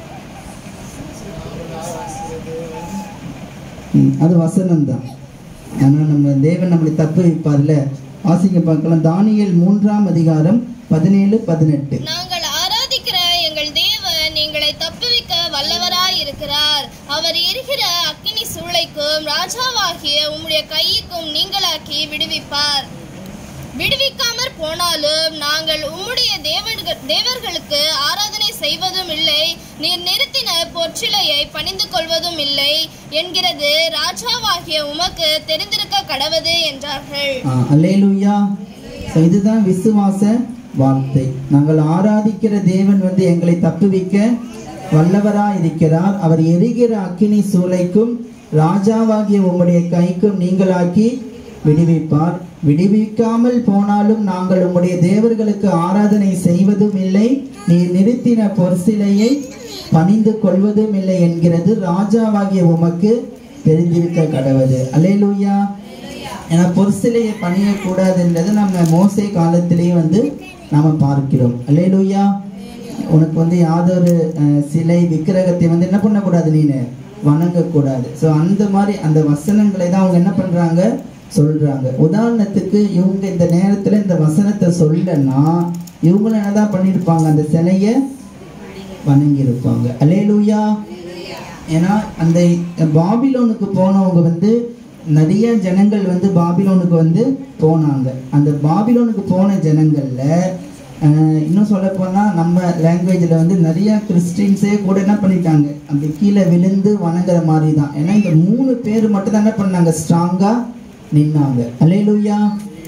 ம், அது வசனம் தான் ஆனால் நம்ம தேவன் நம்மளை தப்பு வைப்பார்ல வாசிக்க பார்க்கலாம் தானியேல் மூன்றாம் அதிகாரம் பதினேழு பதினெட்டு நாங்கள் ஆராதிக்கிற எங்கள் தேவன் எங்களை தப்புவிக்க வல்லவராய் இருக்கிறார் அவர் எரிகிற அக்கினி சூளைக்கும் ராஜாவாகிய உம்முடைய கைக்கும் நீங்களாக்கி விடுவிப்பார் விடுவிக்காமற் போனாலும் நாங்கள் உம்முடைய தேவர்கள் தேவர்களுக்கு ஆராதனை செய்வதும் இல்லை நீர் நிறுத்தின பொற்சிலையை பணிந்து கொள்வதும் இல்லை என்கிறது ராஜாவாகிய உமக்கு தெரிந்திருக்க கடவது என்றார்கள் அல்லேலூயா ஸோ இதுதான் விசுவாச வார்த்தை நாங்கள் ஆராதிக்கிற தேவன் வந்து எங்களை தப்புவிக்க வல்லவராய் இருக்கிறார் அவர் எரிகிற அக்கினி சூளைக்கும் ராஜாவாகிய உம்முடைய கைக்கும் நீங்களாக்கி விடுவிப்பார் விடுவிக்காமல் போனாலும் நாங்கள் உம்முடைய தேவர்களுக்கு ஆராதனை செய்வதும் இல்லை நீ நிறுத்தின பொற்சிலையை பணிந்து கொள்வதும் இல்லை என்கிறது ராஜாவாகிய உமக்கு தெரிந்திருக்க கடவுது அல்லேலூயா ஏன்னா பொற்சிலையை பணியக்கூடாதுன்றது நம்ம மோசே காலத்திலேயே வந்து நாம பார்க்கிறோம் அல்லேலூயா உனக்கு வந்து யாதொரு அஹ், சிலை விக்கிரகத்தை வந்து என்ன பண்ணக்கூடாது நீனு வணங்கக்கூடாது ஸோ அந்த மாதிரி அந்த வசனங்களை தான் அவங்க என்ன பண்றாங்க சொல்றாங்க உதாரணத்துக்கு இவங்க இந்த நேரத்துல இந்த வசனத்தை சொல்லனா இவங்களும் என்னதான் பண்ணியிருப்பாங்க அந்த சிலையை வணங்கி இருப்பாங்க அலேலூயா ஏன்னா அந்த பாபிலோனுக்கு போனவங்க வந்து நிறைய ஜனங்கள் வந்து பாபிலோனுக்கு வந்து போனாங்க அந்த பாபிலோனுக்கு போன ஜனங்கள்ல அஹ், இன்னும் சொல்ல போனா நம்ம லாங்குவேஜில் வந்து நிறைய கிறிஸ்டின்ஸே கூட என்ன பண்ணிட்டாங்க அப்படி கீழே விழுந்து வணங்குற மாதிரி தான் ஏன்னா இந்த மூணு பேர் மட்டும் தான் என்ன பண்ணாங்க ஸ்ட்ராங்கா நின்னாங்க அலேலூயா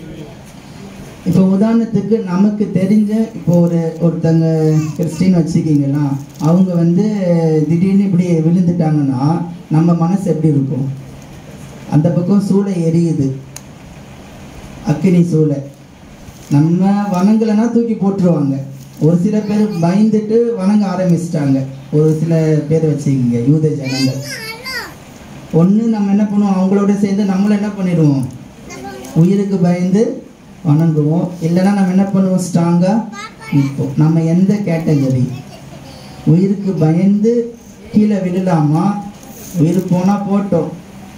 இப்போ உதாரணத்துக்கு நமக்கு தெரிஞ்ச இப்போ ஒரு ஒருத்தங்க கிறிஸ்டின் வச்சுக்கிங்களா அவங்க வந்து திடீர்னு இப்படி விழுந்துட்டாங்கன்னா நம்ம மனசு எப்படி இருக்கும் அந்த பக்கம் சூளை எரியுது அக்கினி சூளை நம்ம வணங்கலைன்னா தூக்கி போட்டுருவாங்க ஒரு சில பேர் பயந்துட்டு வணங்க ஆரம்பிச்சிட்டாங்க ஒரு சில பேர் வச்சுக்கிங்க யூத ஜனங்கள் ஒன்று நம்ம என்ன பண்ணுவோம் அவங்களோட சேர்ந்து நம்மளும் என்ன பண்ணிடுவோம் உயிருக்கு பயந்து வணங்குவோம் இல்லைன்னா நம்ம என்ன பண்ணுவோம் ஸ்ட்ராங்காக நிற்போம் நம்ம எந்த கேட்டகரி உயிருக்கு பயந்து கீழே விடலாமா உயிர் போனால் போட்டோம்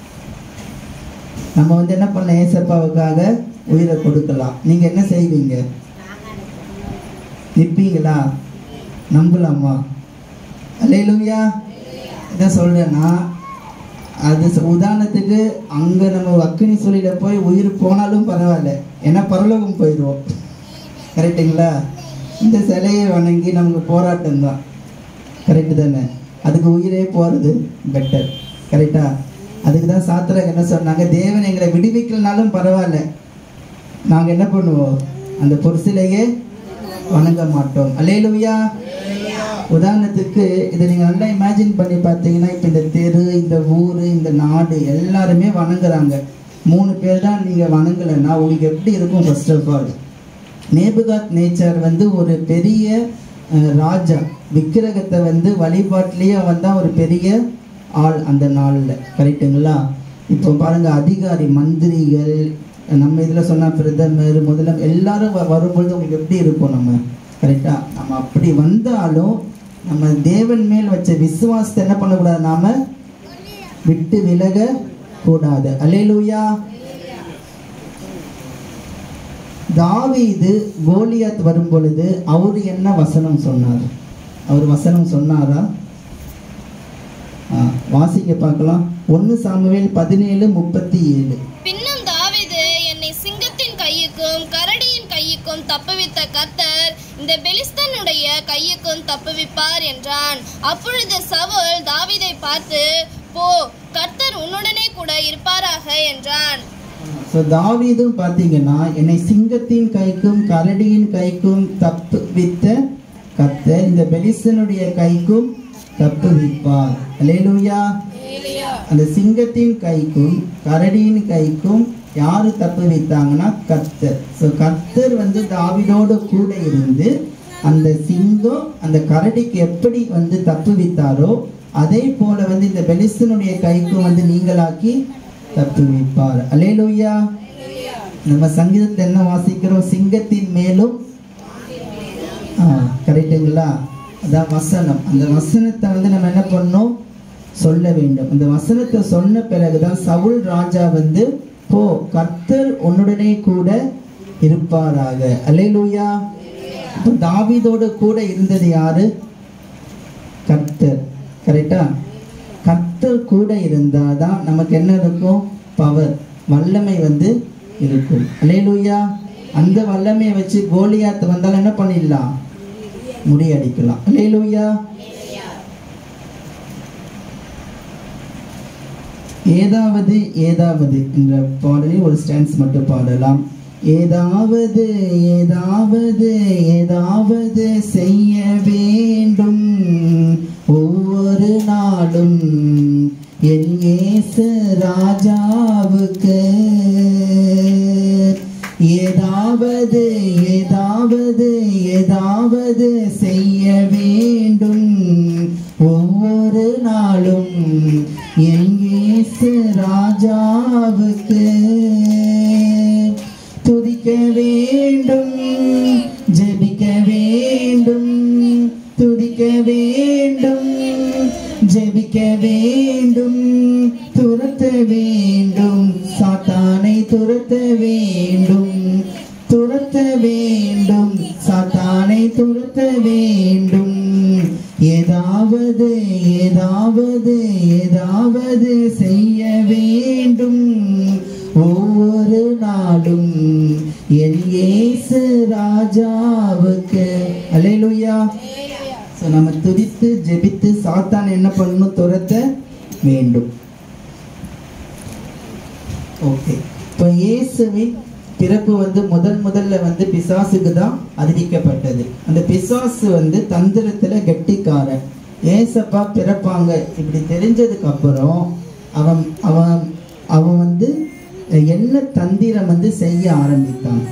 நம்ம வந்து என்ன பண்ண ஏசப்பாவுக்காக உயிரை கொடுக்கலாம் நீங்கள் என்ன செய்வீங்க நிற்பீங்களா நம்பலாமா அல்லேலூயா இதான் சொல்கிறேன்னா அது ச- உதாரணத்துக்கு அங்கே நம்ம அக்கினி சொல்லிட போய் உயிர் போனாலும் பரவாயில்ல ஏன்னா பரலோகம் போயிடுவோம் கரெக்டுங்களா இந்த சிலையை வணங்கி நமக்கு போராட்டம் தான் கரெக்டு தானே அதுக்கு உயிரே போகிறது பெட்டர் கரெக்டா அதுக்கு தான் சாத்திரங்க என்ன சொன்னாங்க தேவன் எங்களை விடுவிக்கலனாலும் பரவாயில்ல நாங்கள் என்ன பண்ணுவோம் அந்த பொருசிலையே வணங்க மாட்டோம் அல்லேலூயா உதாரணத்துக்கு இதை நீங்கள் நல்லா இமேஜின் பண்ணி பார்த்தீங்கன்னா இப்போ இந்த தெரு இந்த ஊர் இந்த நாடு எல்லாருமே வணங்குறாங்க மூணு பேர் தான் நீங்கள் வணங்கலைன்னா உங்களுக்கு எப்படி இருக்கும் first of all Nebuchadnezzar வந்து ஒரு பெரிய அஹ், ராஜா விக்கிரகத்தை வந்து வழிபாட்டிலேயே அவன் தான் ஒரு பெரிய ஆள் அந்த நாளில் கரெக்டுங்களா இப்போ பாருங்க அதிகாரி மந்திரிகள் நம்ம இதில் சொன்னால் பிரதமர் முதலம் எல்லாரும் வ- வரும்பொழுது உங்களுக்கு எப்படி இருக்கும் நம்ம கரெக்டா நம்ம அப்படி வந்தாலும் நம்ம தேவன் மேல் வச்ச விசுவாசத்தை என்ன பண்ணக்கூடாது நாம விட்டு விலக கூடாது அல்லேலூயா தாவீது கோலியாத் வரும் பொழுது அவர் என்ன வசனம் சொன்னார் அவர் வசனம் சொன்னாரா ஆ, வாசிங்க பார்க்கலாம் ஒன்று சாமுவேல் பதினேழு முப்பத்தி ஏழு பின்னும் தாவீது என்னை சிங்கத்தின் கையுக்கும் கரடியின் கையுக்கும் தப்புவித்த கர்த்தர் இந்த பெலிஸ்தனுடைய கையுக்கும் தப்புவிப்பார் என்றான் அப்பொழுது சவுல் தாவீதை பார்த்து போ கர்த்தர் உன்னுடனே கூட இருப்பாராக என்றான் ஸோ தாவீதும் பார்த்தீங்கன்னா என்னை சிங்கத்தின் கைக்கும் கரடியின் கைக்கும் தப்பு வித்த கர்த்தர் இந்த பெலிஸ்தனுடைய கைக்கும் தப்பு விப்பார் அல்லேலூயா அந்த சிங்கத்தின் கைக்கும் கரடியின் கைக்கும் யாரு தப்பு வைத்தாங்கன்னா கர்த்தர் ஸோ கர்த்தர் வந்து தாவீதோடு கூட இருந்து அந்த சிங்கம் அந்த கரடிக்கு எப்படி வந்து தப்பு வித்தாரோ அதே போல வந்து இந்த பெலிஸ்தனுடைய கைக்கும் வந்து நீங்களாக்கி தப்பு வைப்பார் அலேலூயா நம்ம சங்கீதத்தில் என்ன வாசிக்கிறோம் சிங்கத்தின் மேலும் ஆ கரெக்டுங்களா அதான் வசனம் அந்த வசனத்தை வந்து நம்ம என்ன பண்ணோம் சொல்ல வேண்டும் அந்த வசனத்தை சொன்ன பிறகுதான் சவுல் ராஜா வந்து போ கர்த்தர் உன்னுடனே கூட இருப்பாராக அல்லேலூயா அப்ப தாவீதோட கூட இருந்தது யாரு கர்த்தர் கரெக்டா கர்த்தர் கூட இருந்தாதான் நமக்கு என்ன இருக்கும் பவர் வல்லமை வந்து இருக்கும் அல்லேலூயா அந்த வல்லமையை வச்சு கோலியாத்து வந்தாலும் என்ன பண்ணிடலாம் முறியடிக்கலாம் அல்லேலூயா ஏதாவது ஏதாவது என்ற பாடலில் ஒரு ஸ்டான்ஸ் மட்டும் பாடலாம் ஏதாவது ஏதாவது ஏதாவது செய்ய வேண்டும் ஒவ்வொரு நாளும் என் இயேசு ராஜாவுக்கு ஏதாவது ஏதாவது ஏதாவது செய்ய வேண்டும் ஒவ்வொரு நாளும் என் இயேசு ராஜாவுக்கு துதிக்க வேண்டும் ஜெபிக்க வேண்டும் துதிக்க வேண்டும் ஜெபிக்க வேண்டும் துரத்த வேண்டும் சாத்தானை துரத்த வேண்டும் துரத்த வேண்டும் சாத்தானை துரத்த வேண்டும் ஏதாவது ஏதாவது ஏதாவது செய்ய வேண்டும் ஒவ்வொரு நாளும் என் இயேசு ராஜாவுக்கு அல்லேலூயா ஸோ நம்ம துதித்து ஜெபித்து சாத்தான் என்ன பண்ணணும் துரத்த வேண்டும் ஓகே இப்போ இயேசுவின் பிறப்பு வந்து முதல் முதல்ல வந்து பிசாசுக்கு தான் அறிவிக்கப்பட்டது அந்த பிசாசு வந்து தந்திரத்துல கெட்டிக்காரன் ஏசப்பா பிறப்பாங்க இப்படி தெரிஞ்சதுக்கு அப்புறம் அவன் அவன் அவன் வந்து என்ன தந்திரம் வந்து செய்ய ஆரம்பித்தான்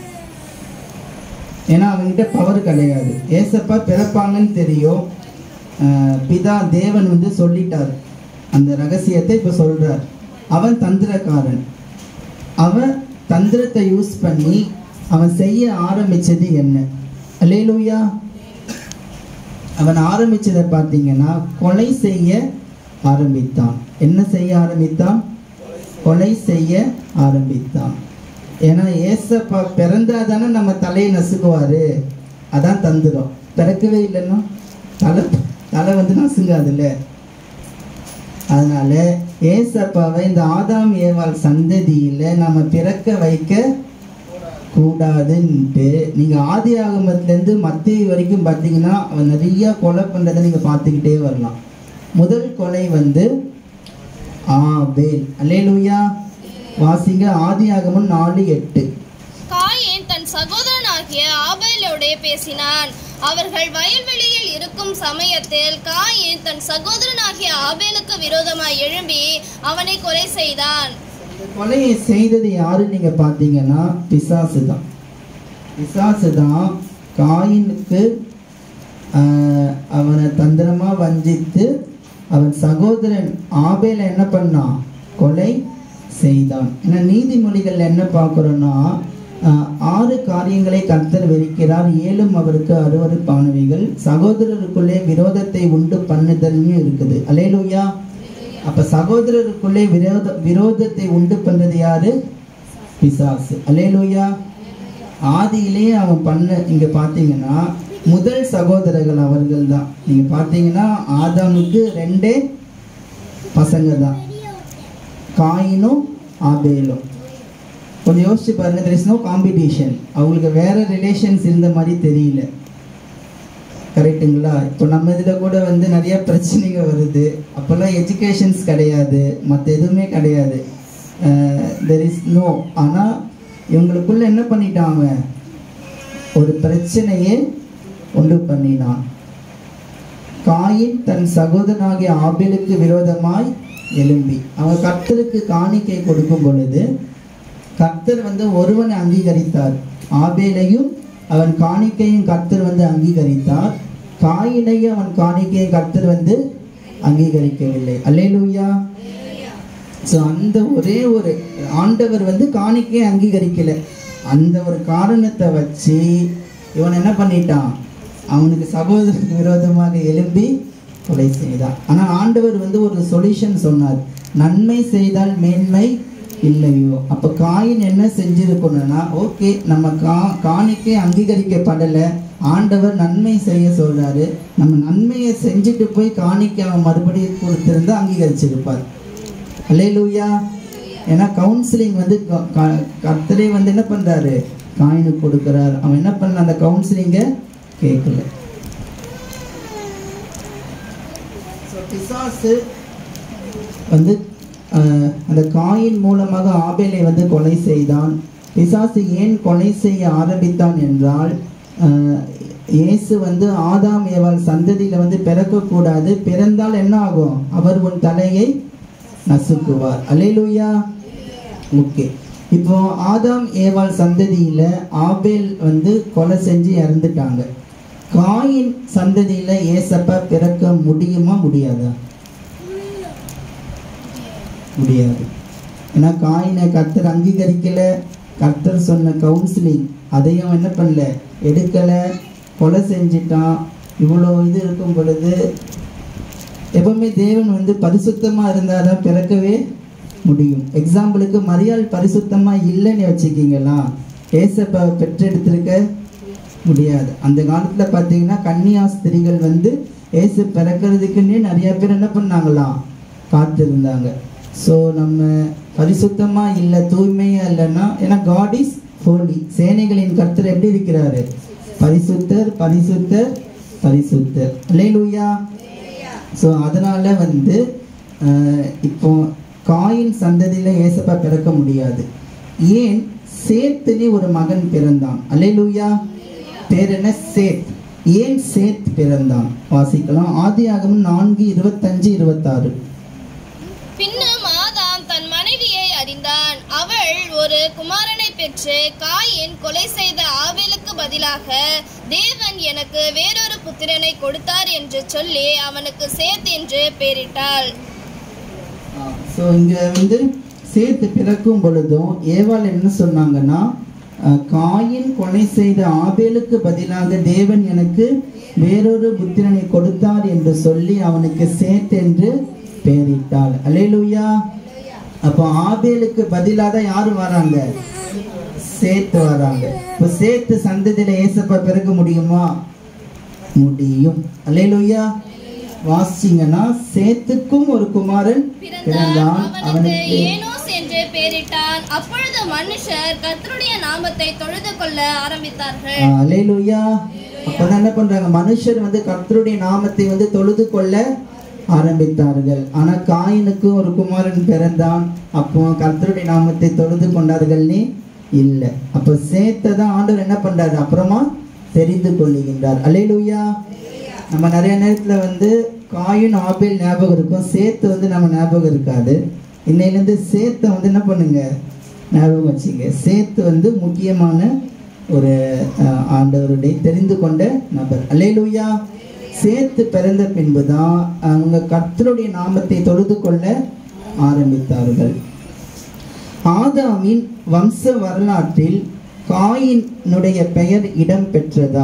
ஏன்னா அவன்கிட்ட பவர் கிடையாது ஏசப்பா பிறப்பாங்கன்னு தெரியும் ஆஹ் பிதா தேவன் வந்து சொல்லிட்டார் அந்த ரகசியத்தை இப்போ சொல்றார் அவன் தந்திரக்காரன் அவன் தந்திரத்தை யூஸ் பண்ணி அவன் செய்ய ஆரம்பிச்சது என்ன அல்லேலூயா அவன் ஆரம்பிச்சதை பார்த்தீங்கன்னா கொலை செய்ய ஆரம்பித்தான் என்ன செய்ய ஆரம்பித்தான் கொலை செய்ய ஆரம்பித்தான் ஏன்னா ஏசப்பா பிறந்தா தானே நம்ம தலையை நசுக்குவாரு அதான் தந்துடும் பிறக்கவே இல்லைன்னா தலை தலை வந்து நசுங்காதுல்ல அதனால ஏசப்பாவை இந்த ஆதாம் ஏவாள் சந்ததியில நம்ம பிறக்க வைக்க கூடாதுன்ட்டு நீங்க ஆதி ஆகமத்திலேருந்து மத்திய வரைக்கும் பார்த்தீங்கன்னா அவன் நிறைய கொலை பண்றதை நீங்க பார்த்துக்கிட்டே வரலாம் முதல் கொலை வந்து ஆபேல் அல்லேலூயா வாசிங்க ஆதி ஆகமம் நாலு எட்டு காயேன் தன் சகோதரனாகிய ஆபேலோடே பேசினான் அவர்கள் வயல்வெளியில் இருக்கும் சமயத்தில் காயேன் தன் சகோதரனாகிய ஆபேலுக்கு விரோதமாய் எழும்பி அவனை கொலை செய்தான் இந்த கொலையை செய்தது யாரு நீங்க பார்த்தீங்கன்னா பிசாசு தான் பிசாசு தான் காயினுக்கு ஆஹ், அவனை தந்திரமா வஞ்சித்து அவன் சகோதரன் ஆபேல என்ன பண்ணான் கொலை செய்தான் ஏன்னா நீதிமொழிகள் என்ன பார்க்குறோன்னா ஆறு காரியங்களை கர்த்தர் வெறுக்கிறார் ஏழும் அவருக்கு அருவருப்பானவைகள் சகோதரருக்குள்ளே விரோதத்தை உண்டு பண்ணுதல்னு இருக்குது அலேலூயா அப்ப சகோதரருக்குள்ளே விரோத விரோதத்தை உண்டு பண்றது யாரு பிசாசு அலேலூயா ஆதியிலே அவன் பண்ண இங்க பாத்தீங்கன்னா முதல் சகோதரர்கள் அவர்கள் தான் நீங்க பாத்தீங்கன்னா ஆதாமுக்கு ரெண்டே பசங்க தான் காயினும் ஆபேலும் கொஞ்சம் யோசிச்சு பாருங்க தெர் இஸ் நோ காம்படிஷன் அவங்களுக்கு வேற ரிலேஷன்ஸ் இருந்த மாதிரி தெரியல கரெக்ட்டுங்களா இப்போ நம்ம இதில் கூட வந்து நிறைய பிரச்சனைங்க வருது அப்போல்லாம் எஜுகேஷன்ஸ் கிடையாது மற்ற எதுவுமே கிடையாது தெர் இஸ் நோ ஆனால் இவங்களுக்குள்ள என்ன பண்ணிட்டான் அவன் ஒரு பிரச்சனையே உண்டு பண்ணினான் காயின் தன் சகோதரனாகிய ஆபேலுக்கு விரோதமாய் எழும்பி அவன் கர்த்தருக்கு காணிக்கை கொடுக்கும் பொழுது கர்த்தர் வந்து ஒருவனை அங்கீகரித்தார் ஆபேலையும் அவன் காணிக்கையும் கர்த்தர் வந்து அங்கீகரித்தார் காயினையும் அவன் காணிக்கையும் கர்த்தர் வந்து அங்கீகரிக்கவில்லை அல்லேலூயா ஸோ அந்த ஒரே ஒரு ஆண்டவர் வந்து காணிக்கையை அங்கீகரிக்கல அந்த ஒரு காரணத்தை வச்சு இவன் என்ன பண்ணிட்டான் அவனுக்கு சகோதரருக்கு விரோதமாக எழும்பி கொலை செய்தான் ஆனால் ஆண்டவர் வந்து ஒரு சொல்யூஷன் சொன்னார் நன்மை செய்தால் மேன்மை இல்லையோ அப்ப காயின் என்ன செஞ்சிருக்கணும்னா ஓகே நம்ம கா காணிக்கை அங்கீகரிக்கப்படலை ஆண்டவர் நன்மை செய்ய சொல்றாரு நம்ம நன்மையை செஞ்சுட்டு போய் காணிக்கை அவன் மறுபடியும் கொடுத்திருந்தா அங்கீகரிச்சிருப்பார் அல்லேலூயா ஏன்னா கவுன்சிலிங் வந்து க- க- கர்த்தரே வந்து என்ன பண்றாரு காயினுக்கு கொடுக்குறாரு அவன் என்ன பண்ண அந்த கவுன்சிலிங்கை கேட்கல ஸோ பிசாசு வந்து அஹ், அந்த காயின் மூலமாக ஆபேலை வந்து கொலை செய்தான் பிசாசு ஏன் கொலை செய்ய ஆரம்பித்தான் என்றால் அஹ், இயேசு வந்து ஆதாம் ஏவாள் சந்ததியில வந்து பிறக்கக்கூடாது பிறந்தால் என்ன ஆகும் அவர் உன் தலையை நசுக்குவார் அல்லேலூயா ஓகே இப்போ ஆதாம் ஏவாள் சந்ததியில ஆபேல் வந்து கொலை செஞ்சு இறந்துட்டாங்க காயின் சந்ததியில ஏசப்பா பிறக்க முடியுமா முடியாதா முடியாது ஏன்னா காயினை கர்த்தர் அங்கீகரிக்கல கர்த்தர் சொன்ன கவுன்சிலிங் அதையும் என்ன பண்ணல எடுக்கல கொலை செஞ்சிட்டான் இவ்வளோ இது இருக்கும் பொழுது எப்பவுமே தேவன் வந்து பரிசுத்தமா இருந்தால் தான் பிறக்கவே முடியும் எக்ஸாம்பிளுக்கு மரியாள் பரிசுத்தமா இல்லைன்னு வச்சுக்கிங்களா ஏசப்பா பெற்றெடுத்திருக்க முடியாது அந்த காலத்துல பார்த்தீங்கன்னா கன்னியாஸ்திரிகள் வந்து ஏசு பிறக்கிறதுக்குன்னே நிறைய பேர் என்ன பண்ணாங்களாம் காத்திருந்தாங்க ஸோ நம்ம பரிசுத்தமா இல்லை தூய்மையா இல்லைன்னா ஏன்னா காட் இஸ் ஹோலி சேனைகளின் கர்த்தர் எப்படி இருக்கிறாரு பரிசுத்தர் பரிசுத்தர் பரிசுத்தர் அல்லேலூயா ஸோ அதனால வந்து அஹ், இப்போ காயின் சந்ததியில ஏசப்பா பிறக்க முடியாது ஏன் சேத்துனே ஒரு மகன் பிறந்தான் அல்லேலூயா பேர் என்ன சேத் ஏன் சேத் பிறந்தான் வாசிக்கலாம் ஆதியாகமம் நான்கு இருபத்தஞ்சு இருபத்தாறு பின்னும் ஆதாம் தன் மனைவியை அறிந்தான் அவள் ஒரு குமாரனை பெற்று காயின் கொலை செய்த ஆபேலுக்கு பதிலாக தேவன் எனக்கு வேறொரு புத்திரனை கொடுத்தார் என்று சொல்லி அவனுக்கு சேத் என்று பெயரிட்டாள் ஸோ இங்கே வந்து சேர்த்து பிறக்கும் பொழுதும் ஏவாள் என்ன சொன்னாங்கன்னா அஹ், காயின் கொலை செய்த ஆபேலுக்கு பதிலாக தேவன் எனக்கு வேறொரு புத்திரனை கொடுத்தார் என்று சொல்லி அவனுக்கு சேத் என்று பெயரிட்டாள் அல்லேலூயா அப்போ ஆபேலுக்கு பதிலாக தான் யார் வராங்க சேத்து வராங்க இப்போ சேத்து சந்ததியில ஏசப்பா பிறக்க முடியுமா முடியும் அல்லேலூயா வாசிங்கன்னா சேத்துக்கும் ஒரு குமாரன் பிறந்தான் பிறந்தான் அவனுக்கு அவனுக்கு ஏனோஸ் என்று பெயரிட்டான் அப்பொழுது மனுஷர் கர்த்தருடைய நாமத்தை தொழுது கொள்ள ஆரம்பித்தார்கள் அலையிலுயா அப்பதான் என்ன பண்றாங்க மனுஷர் வந்து கர்த்தருடைய நாமத்தை வந்து தொழுது கொள்ள ஆரம்பித்தார்கள் ஆனா காயினுக்கு ஒரு குமாரன் பிறந்தான் அப்போ கர்த்தருடைய நாமத்தை தொழுது கொண்டார்கள்னே இல்லை அப்போ சேத்தை தான் ஆண்டவர் என்ன பண்றாரு அப்புறமா தெரிந்து கொள்ளுகின்றார் அலையிலுயா நம்ம நிறைய நேரத்துல வந்து காயின் ஆபேல் ஞாபகம் இருக்கும் சேத்து வந்து நம்ம ஞாபகம் இருக்காது இன்னையிலேருந்து சேத்தை வந்து என்ன பண்ணுங்க ஞாபகம் வச்சுங்க சேத்து வந்து முக்கியமான ஒரு அஹ், ஆண்டவருடைய தெரிந்து கொண்ட நபர் அல்லேலூயா சேத்து பிறந்த பின்பு தான் அவங்க கர்த்தருடைய நாமத்தை தொழுது கொள்ள ஆரம்பித்தார்கள் ஆதாமின் வம்ச வரலாற்றில் காயினுடைய பெயர் இடம் பெற்றதா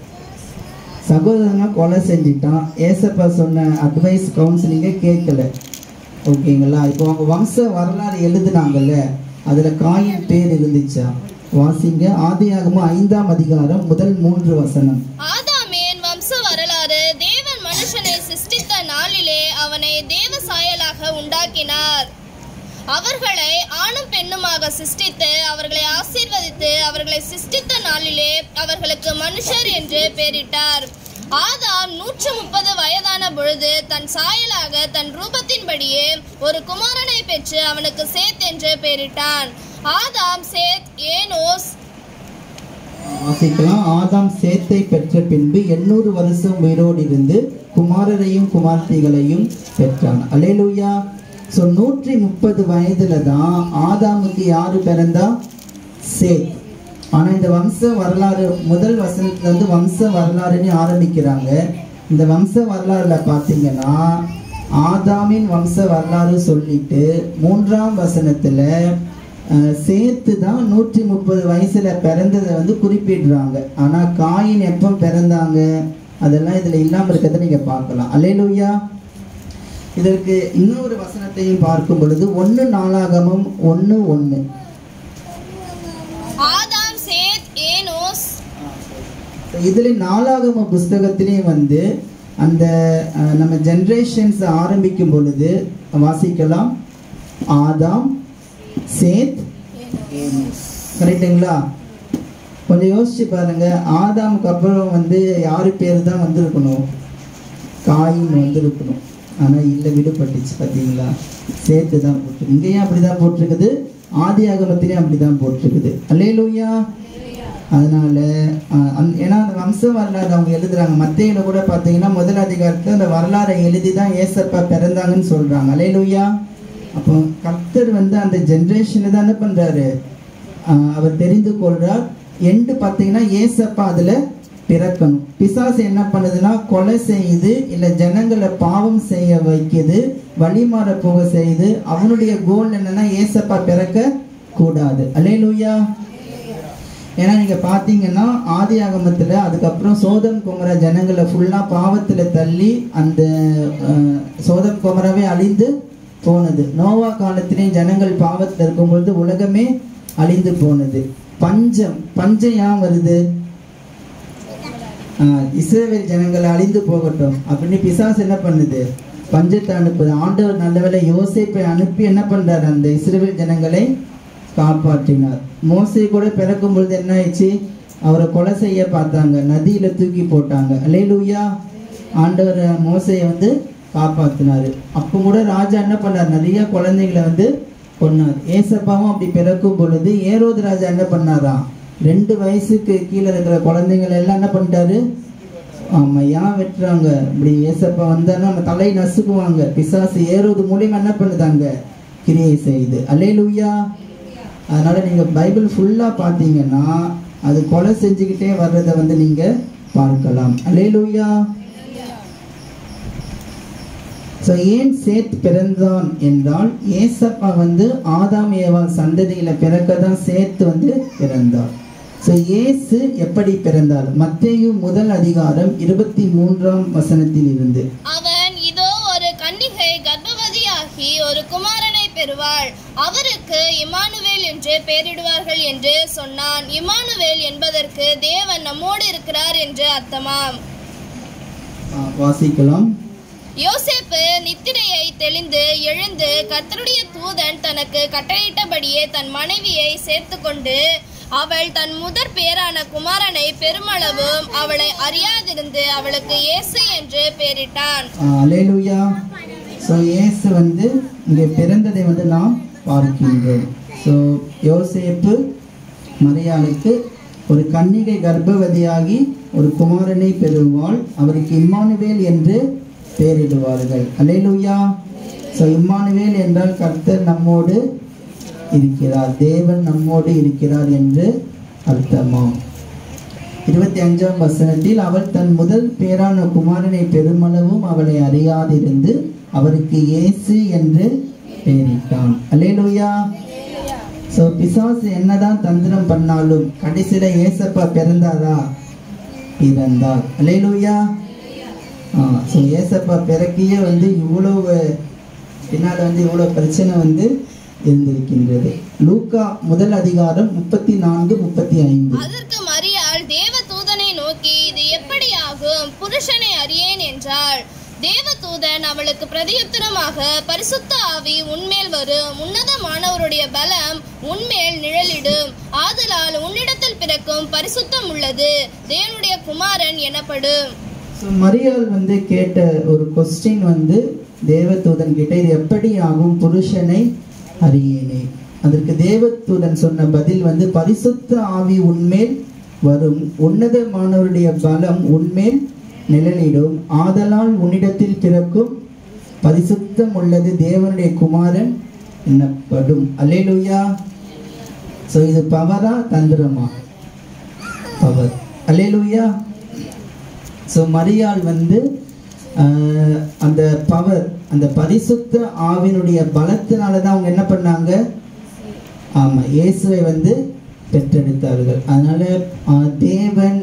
சகோதரனை கொலை செஞ்சிட்டான் ஏசப்பா சொன்ன அட்வைஸ் கவுன்சிலிங்கே கேட்கல ஓகேங்களா இப்போ அவங்க வம்ச வரலாறு எழுதுனாங்கல்ல அதில் காயின் பேர் இருந்துச்சா வாசிங்க ஆதியாகமம் ஐந்தாம் அதிகாரம் முதல் மூன்று வசனம் ஆதாமின் வம்ச வரலாறு தேவன் மனுஷனை சிருஷ்டித்த நாளிலே அவனை தேவ சாயலாக உண்டாக்கினார் அவர்களை ஆணும் பெண்ணுமாக சிருஷ்டித்து அவர்களை ஆசீர்வதித்து அவர்களை சிருஷ்டித்த நாளிலே அவர்களுக்கு மனுஷர் என்று பெயரிட்டார் ஆதாம் நூற்று முப்பது வயதான பொழுது தன் சாயலாக தன் ரூபத்தின்படியே ஒரு குமாரனை பெற்று அவனுக்கு சேத் என்று பெயரிட்டான் ஆதாம் சேத் ஏனோஸ் வாசிக்கலாம் ஆதாம் சேத்தை பெற்ற பின்பு எண்ணூறு வருஷம் உயிரோடு இருந்து குமாரரையும் குமார்த்திகளையும் பெற்றான் அலேலூயா ஸோ நூற்றி முப்பது வயதுல தான் ஆதாமுக்கு யாரு பிறந்தா சேத் ஆனா இந்த வம்ச வரலாறு முதல் வசனத்துல இருந்து வம்ச வரலாறுன்னு ஆரம்பிக்கிறாங்க இந்த வம்ச வரலாறுல பார்த்தீங்கன்னா ஆதாமின் வம்ச வரலாறு சொல்லிட்டு மூன்றாம் வசனத்துல அஹ், சேத்து தான் நூற்றி முப்பது வயசுல பிறந்ததை வந்து குறிப்பிடுறாங்க ஆனா காயின் எப்போ பிறந்தாங்க அதெல்லாம் இதுல இல்லாம இருக்கிறத நீங்க பார்க்கலாம் அல்லேலூயா இதற்கு இன்னொரு வசனத்தையும் பார்க்கும் பொழுது ஒன்று நாளாகமம் ஒன்று ஒன்று ஆதாம் சேத் ஏனோஸ் இதில் நாளாகம புஸ்தகத்திலேயும் வந்து அந்த அஹ், நம்ம ஜென்ரேஷன்ஸ் ஆரம்பிக்கும் பொழுது வாசிக்கலாம் ஆதாம் சேத் கரெக்டுங்களா கொஞ்சம் யோசிச்சு பாருங்க ஆதாமுக்கு அப்புறம் வந்து யாரு பேர் தான் வந்திருக்கணும் காயின் வந்திருக்கணும் ஆனால் இல்லை விடுபட்டுச்சு பார்த்தீங்களா சேர்த்து தான் போட்டு இங்கேயும் அப்படி தான் போட்டிருக்குது ஆதி ஆகமத்திலையும் அப்படி தான் போட்டிருக்குது அல்லேலூயா அதனால அஹ், அந்த- ஏன்னா அந்த வம்ச வரலாறு அவங்க எழுதுறாங்க மத்தையில கூட பார்த்தீங்கன்னா முதல் அதிகாரத்தில் அந்த வரலாறை எழுதி தான் ஏசப்பா பிறந்தாங்கன்னு சொல்றாங்க அலேலூயா அப்போ கர்த்தர் வந்து அந்த ஜென்ரேஷனை தான் என்ன பண்றாரு அஹ், அவர் தெரிந்து கொள்றார் எண்டு பார்த்தீங்கன்னா ஏசப்பா அதுல பிறக்கணும் பிசாசு என்ன பண்ணுதுன்னா கொலை செய்யுது இல்லை ஜனங்களை பாவம் செய்ய வைக்குது வழிமாற போக செய்யுது அவனுடைய கோல் என்னன்னா ஏசப்பா பிறக்க கூடாது அலேலூயா ஏன்னா நீங்க பாத்தீங்கன்னா ஆதி ஆகமத்துல அதுக்கப்புறம் சோதம் குமர ஜனங்களை ஃபுல்லா பாவத்துல தள்ளி அந்த அஹ், சோதம் குமரவே அழிந்து போனது நோவா காலத்திலேயும் ஜனங்கள் பாவத்தில் இருக்கும் பொழுது உலகமே அழிந்து போனது பஞ்சம் பஞ்சம் ஏன் வருது ஆஹ், இஸ்ரவேல் ஜனங்களை அழிந்து போகட்டும் அப்படின்னு பிசாசு என்ன பண்ணுது பஞ்சத்தை அனுப்புது ஆண்டவர் நல்லவேளை யோசேப்பை அனுப்பி என்ன பண்றாரு அந்த இஸ்ரவேல் ஜனங்களை காப்பாற்றினார் மோசே கூட பிறக்கும் பொழுது என்ன ஆயிடுச்சு அவரை கொலை செய்ய பார்த்தாங்க நதியில தூக்கி போட்டாங்க அல்லேலூயா ஆண்டவர் மோசையை வந்து காப்பாத்தினாரு அப்போ கூட ராஜா என்ன பண்ணார் நிறைய குழந்தைகளை வந்து கொன்னார் ஏசப்பாவும் அப்படி பிறக்கும் பொழுது ஏரோது ராஜா என்ன பண்ணாராம் ரெண்டு வயசுக்கு கீழே இருக்கிற குழந்தைங்களை எல்லாம் என்ன பண்ணிட்டாரு ஆமா ஏன் வெட்டுறாங்க இப்படி ஏசப்பா வந்தாருன்னா நம்ம தலை நசுக்குவாங்க பிசாசு ஏறுவது மூலியமா என்ன பண்ணுதாங்க கிரியை செய்யுது அல்லேலூயா அதனால நீங்க பைபிள் ஃபுல்லா பார்த்தீங்கன்னா அது கொலை செஞ்சுக்கிட்டே வர்றதை வந்து நீங்க பார்க்கலாம் அல்லேலூயா ஸோ ஏன் சேத் பிறந்தான் என்றால் ஏசப்பா வந்து ஆதாம் ஏவாள் சந்ததியில பிறக்க தான் சேத் வந்து பிறந்தார் ஸோ இயேசு எப்படி பிறந்தார் மத்தேயு முதல் அதிகாரம் இருபத்தி மூன்றாம் வசனத்தில் இருந்து அவன் இதோ ஒரு கன்னிகை கர்ப்பவதியாகி ஒரு குமாரனை பெறுவாள் அவருக்கு இமானுவேல் என்று பெயரிடுவார்கள் என்று சொன்னான் இமானுவேல் என்பதற்கு தேவன் நம்மோடு இருக்கிறார் என்று அர்த்தமாம் ஆ, வாசிக்கலாம் யோசேப்பு நித்திரையை தெளிந்து எழுந்து கர்த்தருடைய தூதன் தனக்கு கட்டளையிட்டபடியே தன் மனைவியை சேர்த்துக்கொண்டு அவள் தன் முதற் பேரான குமாரனை பெருமளவும் அவளை அறியாதிருந்து அவளுக்கு இயேசு என்று பெயரிட்டான் அலேலுயா ஸோ இயேசு வந்து இங்கே பிறந்ததை வந்து நாம் பார்க்கின்றோம் ஸோ யோசேப்பு மரியாளுக்கு ஒரு கன்னிகை கர்ப்பவதியாகி ஒரு குமாரனை பெறுவாள் அவருக்கு இம்மானுவேல் என்று பெயரிடுவார்கள் அலேலுயா ஸோ இம்மானுவேல் என்றால் கர்த்தர் நம்மோடு இருக்கிறார் தேவன் நம்மோடு இருக்கிறார் என்று அர்த்தமாம் இருபத்தி அஞ்சாம் வசனத்தில் அவள் தன் முதல் பேரான குமாரனை பெருமளவும் அவளை அறியாதிருந்து அவருக்கு இயேசு என்று பெயரிட்டான் அல்லேலூயா ஸோ பிசாசு என்னதான் தந்திரம் பண்ணாலும் கடைசியில ஏசப்பா பிறந்தாரா பிறந்தார் அல்லேலூயா ஆ ஸோ ஏசப்பா பிறக்கியே வந்து இவ்வளவு பின்னால் வந்து இவ்வளோ பிரச்சனை வந்து இருந்திருக்கின்றது லூக்கா முதல் அதிகாரம் முப்பத்தி நான்கு முப்பத்தி ஐந்து அதற்கு மரியாள் தேவ தூதனை நோக்கி இது எப்படி ஆகும் புருஷனை அறியேன் என்றாள் தேவதூதன் அவளுக்கு பிரதியுத்தரமாக பரிசுத்த ஆவி உன்மேல் வரும் உன்னதமானவருடைய பலம் உன்மேல் நிழலிடும் ஆதலால் உன்னிடத்தில் பிறக்கும் பரிசுத்தம் உள்ளது தேவனுடைய குமாரன் எனப்படும் ஸோ மரியாள் வந்து கேட்ட ஒரு கொஸ்டின் வந்து தேவதூதன் கிட்ட இது எப்படி ஆகும் புருஷனை அறியேனே அதற்கு தேவதூதன் சொன்ன பதில் வந்து பரிசுத்த ஆவி உன்மேல் வரும் உன்னதமானவருடைய பலம் உன்மேல் நிழலிடும் ஆதலால் உன்னிடத்தில் பிறக்கும் பரிசுத்தம் உள்ளது தேவனுடைய குமாரன் என்னப்படும் அல்லேலூயா ஸோ இது பவரா தந்திரமா பவர் அல்லேலூயா ஸோ மரியாள் வந்து ஆஹ், அந்த பவர் அந்த பரிசுத்த ஆவினுடைய பலத்தினால தான் அவங்க என்ன பண்ணாங்க ஆமாம் இயேசுவை வந்து பெற்றெடுத்தார்கள் அதனால ஆஹ், தேவன்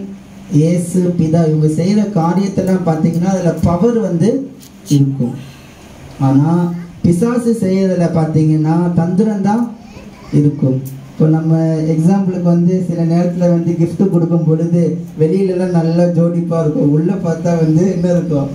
இயேசு பிதா இவங்க செய்கிற காரியத்தெல்லாம் பார்த்தீங்கன்னா அதில் பவர் வந்து இருக்கும் ஆனால் பிசாசு செய்யறதுல பார்த்தீங்கன்னா தந்திரம் தான் இருக்கும் இப்போ நம்ம எக்ஸாம்பிளுக்கு வந்து சில நேரத்தில் வந்து gift கொடுக்கும் பொழுது வெளியிலலாம் நல்லா ஜோடிப்பாக இருக்கும் உள்ளே பார்த்தா வந்து என்ன இருக்கும்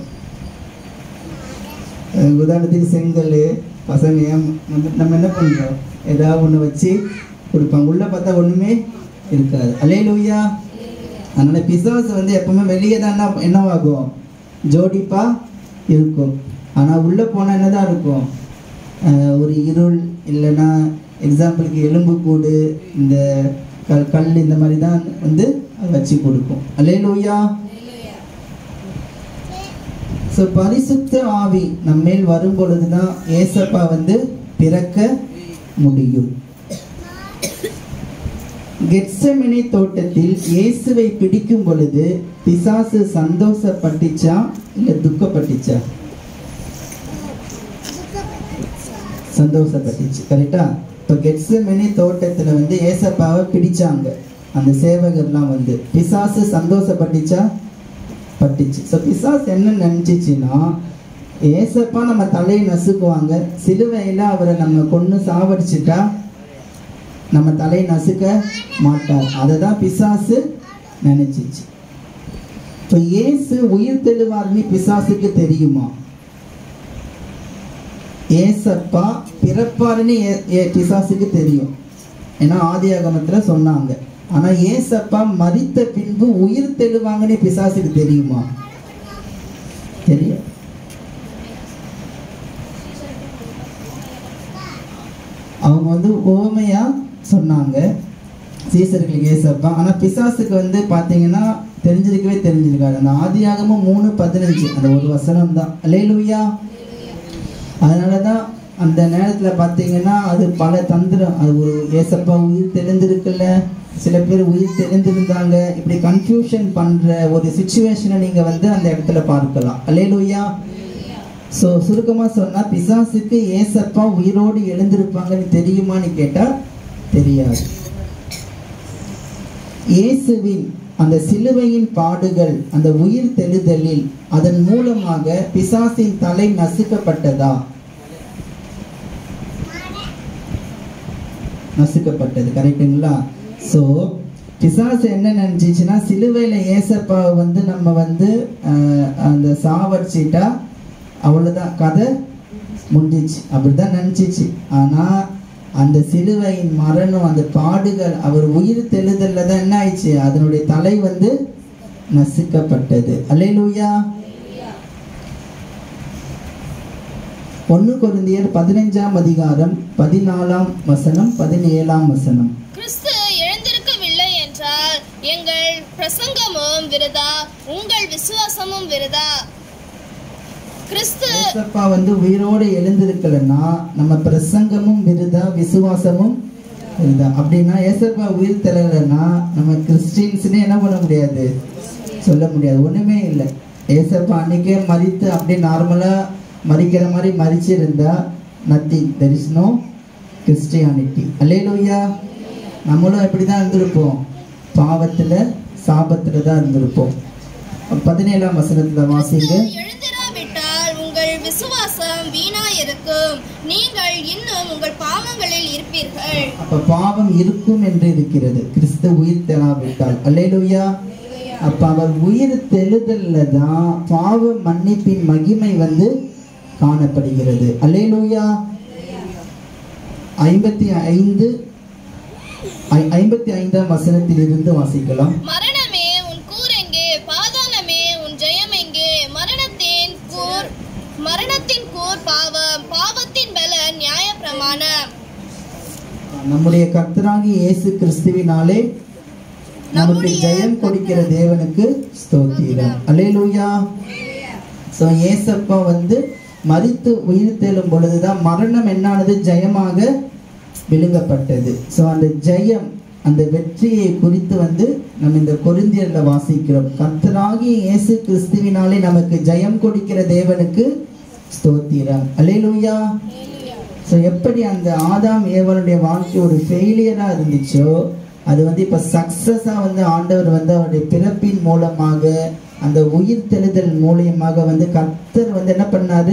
அஹ் உதாரணத்துக்கு செங்கல் பசங்க ஏன் வந்து நம்ம என்ன பண்ணுறோம் ஏதாவது ஒன்று வச்சு கொடுப்பாங்க உள்ளே பார்த்தா ஒன்றுமே இருக்காது அலே லூயா அதனால் பிசாசு வந்து எப்பவுமே வெளியே தான் என்ன என்னவாகும் ஜோடிப்பாக இருக்கும் ஆனால் உள்ளே போனால் என்ன தான் இருக்கும் அஹ் ஒரு இருள் இல்லைன்னா எக்ஸாம்பிளுக்கு எலும்புக்கூடு இந்த கல் கல் இந்த மாதிரி தான் வந்து அது வச்சு கொடுக்கும் அலே லூயா ஸோ பரிசுத்த ஆவி நம்மேல் வரும் பொழுது தான் ஏசப்பா வந்து பிறக்க முடியும் கெட்செமனி தோட்டத்தில் இயேசுவை பிடிக்கும் பொழுது பிசாசு சந்தோஷப்பட்டுச்சா இல்லை துக்கப்பட்டுச்சா சந்தோஷப்பட்டுச்சு கரெக்டா இப்போ கெட்செமனி தோட்டத்தில் வந்து ஏசப்பாவை பிடிச்சாங்க அந்த சேவகர்லாம் வந்து பிசாசு சந்தோஷப்பட்டுச்சா பட்டுச்சு ஸோ பிசாஸ் என்ன நினச்சிச்சின்னா ஏசப்பா நம்ம தலையை நசுக்குவாங்க சிலுவையில் அவரை நம்ம கொன்று சாவடிச்சிட்டா நம்ம தலையை நசுக்க மாட்டார் அதை தான் பிசாசு நினைச்சிச்சு இப்போ இயேசு உயிர் தெழுவார்னு பிசாசுக்கு தெரியுமா ஏசப்பா பிறப்பாருன்னு ஏ- ஏ- பிசாசுக்கு தெரியும் ஏன்னா ஆதியாகமத்தில் சொன்னாங்க ஆனால் ஏசப்பா மரித்த பின்பு உயிர் தெழுவாங்கன்னு பிசாசுக்கு தெரியுமா தெரியும் அவங்க வந்து ஓமையா சொன்னாங்க சீசர்களுக்கு ஏசப்பா ஆனால் பிசாசுக்கு வந்து பார்த்தீங்கன்னா தெரிஞ்சிருக்கவே தெரிஞ்சிருக்காது அந்த ஆதியாகமும் மூணு பதினஞ்சு அந்த ஒரு வசனம் தான் லேலுயா அதனால தான் அந்த நேரத்தில் பார்த்தீங்கன்னா அது பல தந்திரம் அது ஒரு ஏசப்பா உயிர் தெரிந்திருக்குல்ல சில பேர் உயிர் தெரிந்திருந்தாங்க இப்படி கன்ஃபியூஷன் பண்ணுற ஒரு சுச்சுவேஷனை நீங்கள் வந்து அந்த இடத்துல பார்க்கலாம் அல்லேலூயா ஸோ சுருக்கமாக சொன்னால் பிசாசுக்கு ஏசப்பா உயிரோடு எழுந்திருப்பாங்கன்னு தெரியுமான்னு கேட்டால் தெரியாது இயேசுவின் அந்த சிலுவையின் பாடுகள் அந்த உயிர் தெழுதலில் அதன் மூலமாக பிசாசின் தலை நசுக்கப்பட்டதா நசுக்கப்பட்டது கரெக்டுங்களா ஸோ பிசாசு என்ன நினச்சிச்சுன்னா சிலுவையில் ஏசப்பாவை வந்து நம்ம வந்து ஆஹ், அந்த சாவடிச்சிட்டா அவ்வளோதான் கதை முடிஞ்சிச்சு அப்படிதான் நினச்சிச்சு ஆனால் அந்த சிலுவையின் மரணம் அந்த பாடுகள் அவர் உயிர் தெழுதல்ல தான் என்ன ஆயிடுச்சு அதனுடைய தலை வந்து நசுக்கப்பட்டது அல்லேலூயா ஒன்று கொரிந்தியர் பதினைஞ்சாம் அதிகாரம் பதினாலாம் வசனம் பதினேழாம் வசனம் கிறிஸ்து எழுந்திருக்கவில்லை என்றால் எங்கள் பிரசங்கமும் விருதா உங்கள் விசுவாசமும் விருதா கிறிஸ்து ஏசப்பா வந்து உயிரோடு எழுந்திருக்கலன்னா நம்ம பிரசங்கமும் விருதா விசுவாசமும் விருதா அப்படின்னா ஏசப்பா உயிர் தெரியலன்னா நம்ம கிறிஸ்டின்ஸ்னே என்ன பண்ண முடியாது சொல்ல முடியாது ஒண்ணுமே இல்லை ஏசப்பா அன்னைக்கே மறித்து அப்படியே நார்மலா மறிக்கிற மாதிரி மறிச்சிருந்தா nothing there is no Christianity hallelujah நம்மளும் எப்படி தான் இருந்திருப்போம் பாவத்துல சாபத்துல தான் இருந்திருப்போம் பதினேழாம் வசனத்துல வாசிங்க எழுந்திராவிட்டால் உங்கள் விசுவாசம் வீணா இருக்கும் நீங்கள் இன்னும் உங்கள் பாவங்களில் இருப்பீர்கள் அப்ப பாவம் இருக்கும் என்று இருக்கிறது கிறிஸ்து உயிர் தெளாவிட்டால் அல்லேலூயா அப்ப அவர் உயிர் தெழுதல்ல தான் பாவ மன்னிப்பின் மகிமை வந்து காணப்படுகிறது அல்லேலூயா ஐம்பத்தி ஐந்து ஐ- ஐம்பத்தி ஐந்தாம் வசனத்தில் இருந்து வாசிக்கலாம் மரணமே உன் கூர் எங்கே பாதாளமே உன் ஜெயம் எங்கே மரணத்தின் கூர் மரணத்தின் கூர் பாவம் பாவத்தின் பல நியாய பிரமாணம் நம்முடைய கர்த்தராகி இயேசு கிறிஸ்துவினாலே நமக்கு ஜெயம் கொடுக்கிற தேவனுக்கு ஸ்தோத்திரம் அல்லேலூயா ஸோ ஏசப்பா வந்து மரித்து உயிர் தேழும் பொழுதுதான் மரணம் என்னானது ஜெயமாக விழுங்கப்பட்டது ஸோ அந்த ஜெயம் அந்த வெற்றியை குறித்து வந்து நம்ம இந்த கொரிந்தியர்ல வாசிக்கிறோம் கர்த்தராகிய இயேசு கிறிஸ்துவினாலே நமக்கு ஜெயம் கொடுக்கிற தேவனுக்கு ஸ்தோத்திரம் அல்லேலூயா ஸோ எப்படி அந்த ஆதாம் ஏவனுடைய வாழ்க்கை ஒரு ஃபெயிலியராக இருந்துச்சோ அது வந்து இப்போ சக்ஸஸாக வந்து ஆண்டவர் வந்து அவருடைய பிறப்பின் மூலமாக அந்த உயிர் தெழுதல் மூலியமாக வந்து கர்த்தர் வந்து என்ன பண்ணாரு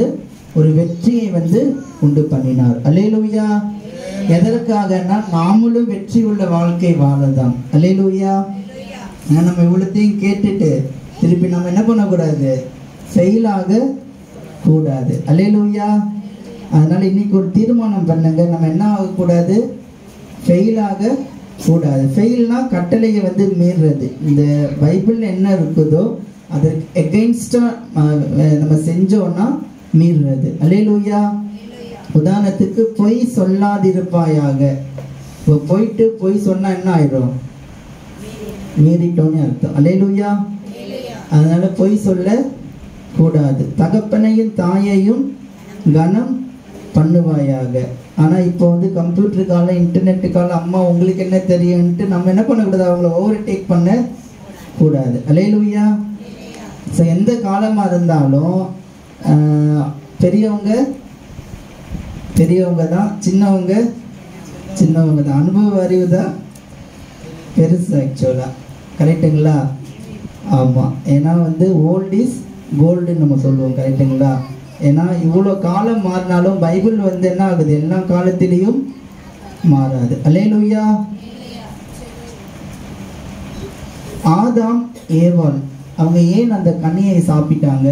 ஒரு வெற்றியை வந்து உண்டு பண்ணினார் அல்லேலூயா எதற்காகனா நாமளும் வெற்றி உள்ள வாழ்க்கை வாழதான் அல்லேலூயா ஏன்னா நம்ம இவ்வளோத்தையும் கேட்டுட்டு திருப்பி நம்ம என்ன பண்ணக்கூடாது ஃபெயிலாக கூடாது அல்லேலூயா அதனால இன்னைக்கு ஒரு தீர்மானம் பண்ணுங்க நம்ம என்ன ஆகக்கூடாது ஃபெயிலாக கூடாது ஃபெயில்னா கட்டளையை வந்து மீறுறது இந்த பைபிளில் என்ன இருக்குதோ அதற்கு எகெயின்ஸ்டாக நம்ம செஞ்சோன்னா மீறுறது அல்லேலூயா உதாரணத்துக்கு பொய் சொல்லாதிருப்பாயாக இப்போ போயிட்டு பொய் சொன்னா என்ன ஆயிடும் மீறிட்டோன்னு அர்த்தம் அல்லேலூயா அதனால பொய் சொல்ல கூடாது தகப்பனையும் தாயையும் கனம் பண்ணுவாயாக ஆனா இப்போ வந்து கம்ப்யூட்டர் காலம் இன்டர்நெட் காலம் அம்மா உங்களுக்கு என்ன தெரியும்ட்டு நம்ம என்ன பண்ணக்கூடாது அவங்கள ஓவர் டேக் பண்ண கூடாது அலையலூயா ஸோ எந்த காலமாக இருந்தாலும் ஆஹ், பெரியவங்க பெரியவங்க தான் சின்னவங்க சின்னவங்க தான் அனுபவ அறிவு தான் பெருசு ஆக்சுவலாக கரெக்டுங்களா ஆமாம் ஏன்னா வந்து ஓல்ட் இஸ் கோல்டுன்னு நம்ம சொல்லுவோம் கரெக்டுங்களா ஏன்னா இவ்வளோ காலம் மாறினாலும் பைபிள் வந்து என்ன ஆகுது எல்லா காலத்திலையும் மாறாது அல்லேலூயா ஆதாம் ஏவாள் அவங்க ஏன் அந்த கனியை சாப்பிட்டாங்க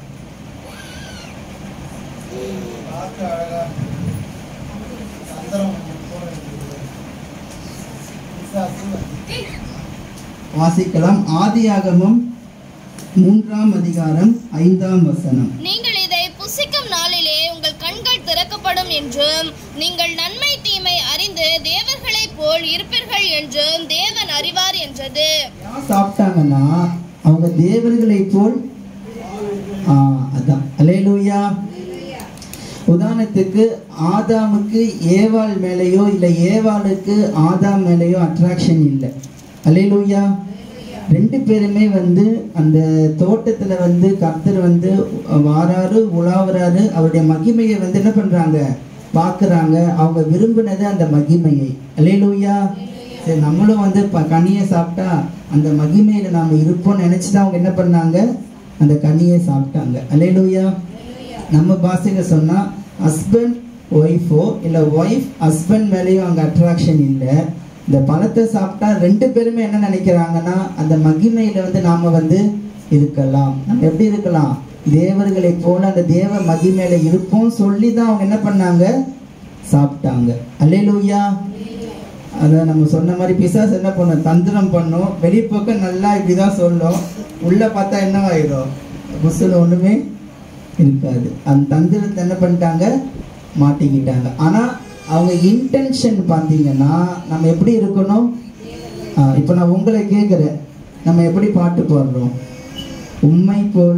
பார்க்க அழகா சந்திரம் போல இருக்குது. பிசாசு வாசிக்கலாம் ஆதியாகமம் மூன்றாம் அதிகாரம் ஐந்தாம் வசனம் நீங்கள் இதை புசிக்கும் நாளிலே உங்கள் கண்கள் திறக்கப்படும் என்றும் நீங்கள் நன்மை தீமை அறிந்து தேவர்களைப் போல் இருப்பீர்கள் என்றும் தேவன் அறிவார் என்றது யார் சாப்பிட்டாங்கன்னா அவங்க தேவர்களை போல் ஆ, அதான் அலேலூயா உதாரணத்துக்கு ஆதாமுக்கு ஏவாள் மேலேயோ இல்லை ஏவாளுக்கு ஆதாம் மேலேயோ அட்ராக்ஷன் இல்லை அலேலூயா ரெண்டு பேருமே வந்து அந்த தோட்டத்தில் வந்து கர்த்தர் வந்து வாராரு உலாவுறாரு அவருடைய மகிமையை வந்து என்ன பண்ணுறாங்க பார்க்குறாங்க அவங்க விரும்பினது அந்த மகிமையை அலேலூயா சரி நம்மளும் வந்து ப கனியை சாப்பிட்டா அந்த மகிமையில் நாம் இருப்போம்னு நினச்சி தான் அவங்க என்ன பண்ணாங்க அந்த கனியை சாப்பிட்டாங்க அலேலூயா நம்ம பாஷையில் சொன்னால் ஹஸ்பண்ட் ஒய்ஃபோ இல்லை ஒய்ஃப் ஹஸ்பண்ட் மேலேயும் அங்கே அட்ராக்ஷன் இல்லை இந்த பழத்தை சாப்பிட்டா ரெண்டு பேருமே என்ன நினைக்கிறாங்கன்னா அந்த மகிமையில் வந்து நாம் வந்து இருக்கலாம் நம்ம எப்படி இருக்கலாம் தேவர்களைப் போல அந்த தேவ மகிமையில இருப்போம் சொல்லி தான் அவங்க என்ன பண்ணாங்க சாப்பிட்டாங்க அல்லேலூயா அதை நம்ம சொன்ன மாதிரி பிசாஸ் என்ன பண்ணும் தந்திரம் பண்ணும் வெளிப்பக்கம் நல்லா இப்படி தான் சொல்லும் உள்ளே பார்த்தா என்னவாயிடும் புஸ்ஸில் ஒன்றுமே இருக்காது அந்த தந்திரத்தை என்ன பண்ணிட்டாங்க மாட்டிக்கிட்டாங்க ஆனால் அவங்க இன்டென்ஷன் பார்த்தீங்கன்னா நம்ம எப்படி இருக்கணும் இப்போ நான் உங்களை கேட்குறேன் நம்ம எப்படி பாட்டு பாடுறோம் உண்மை போல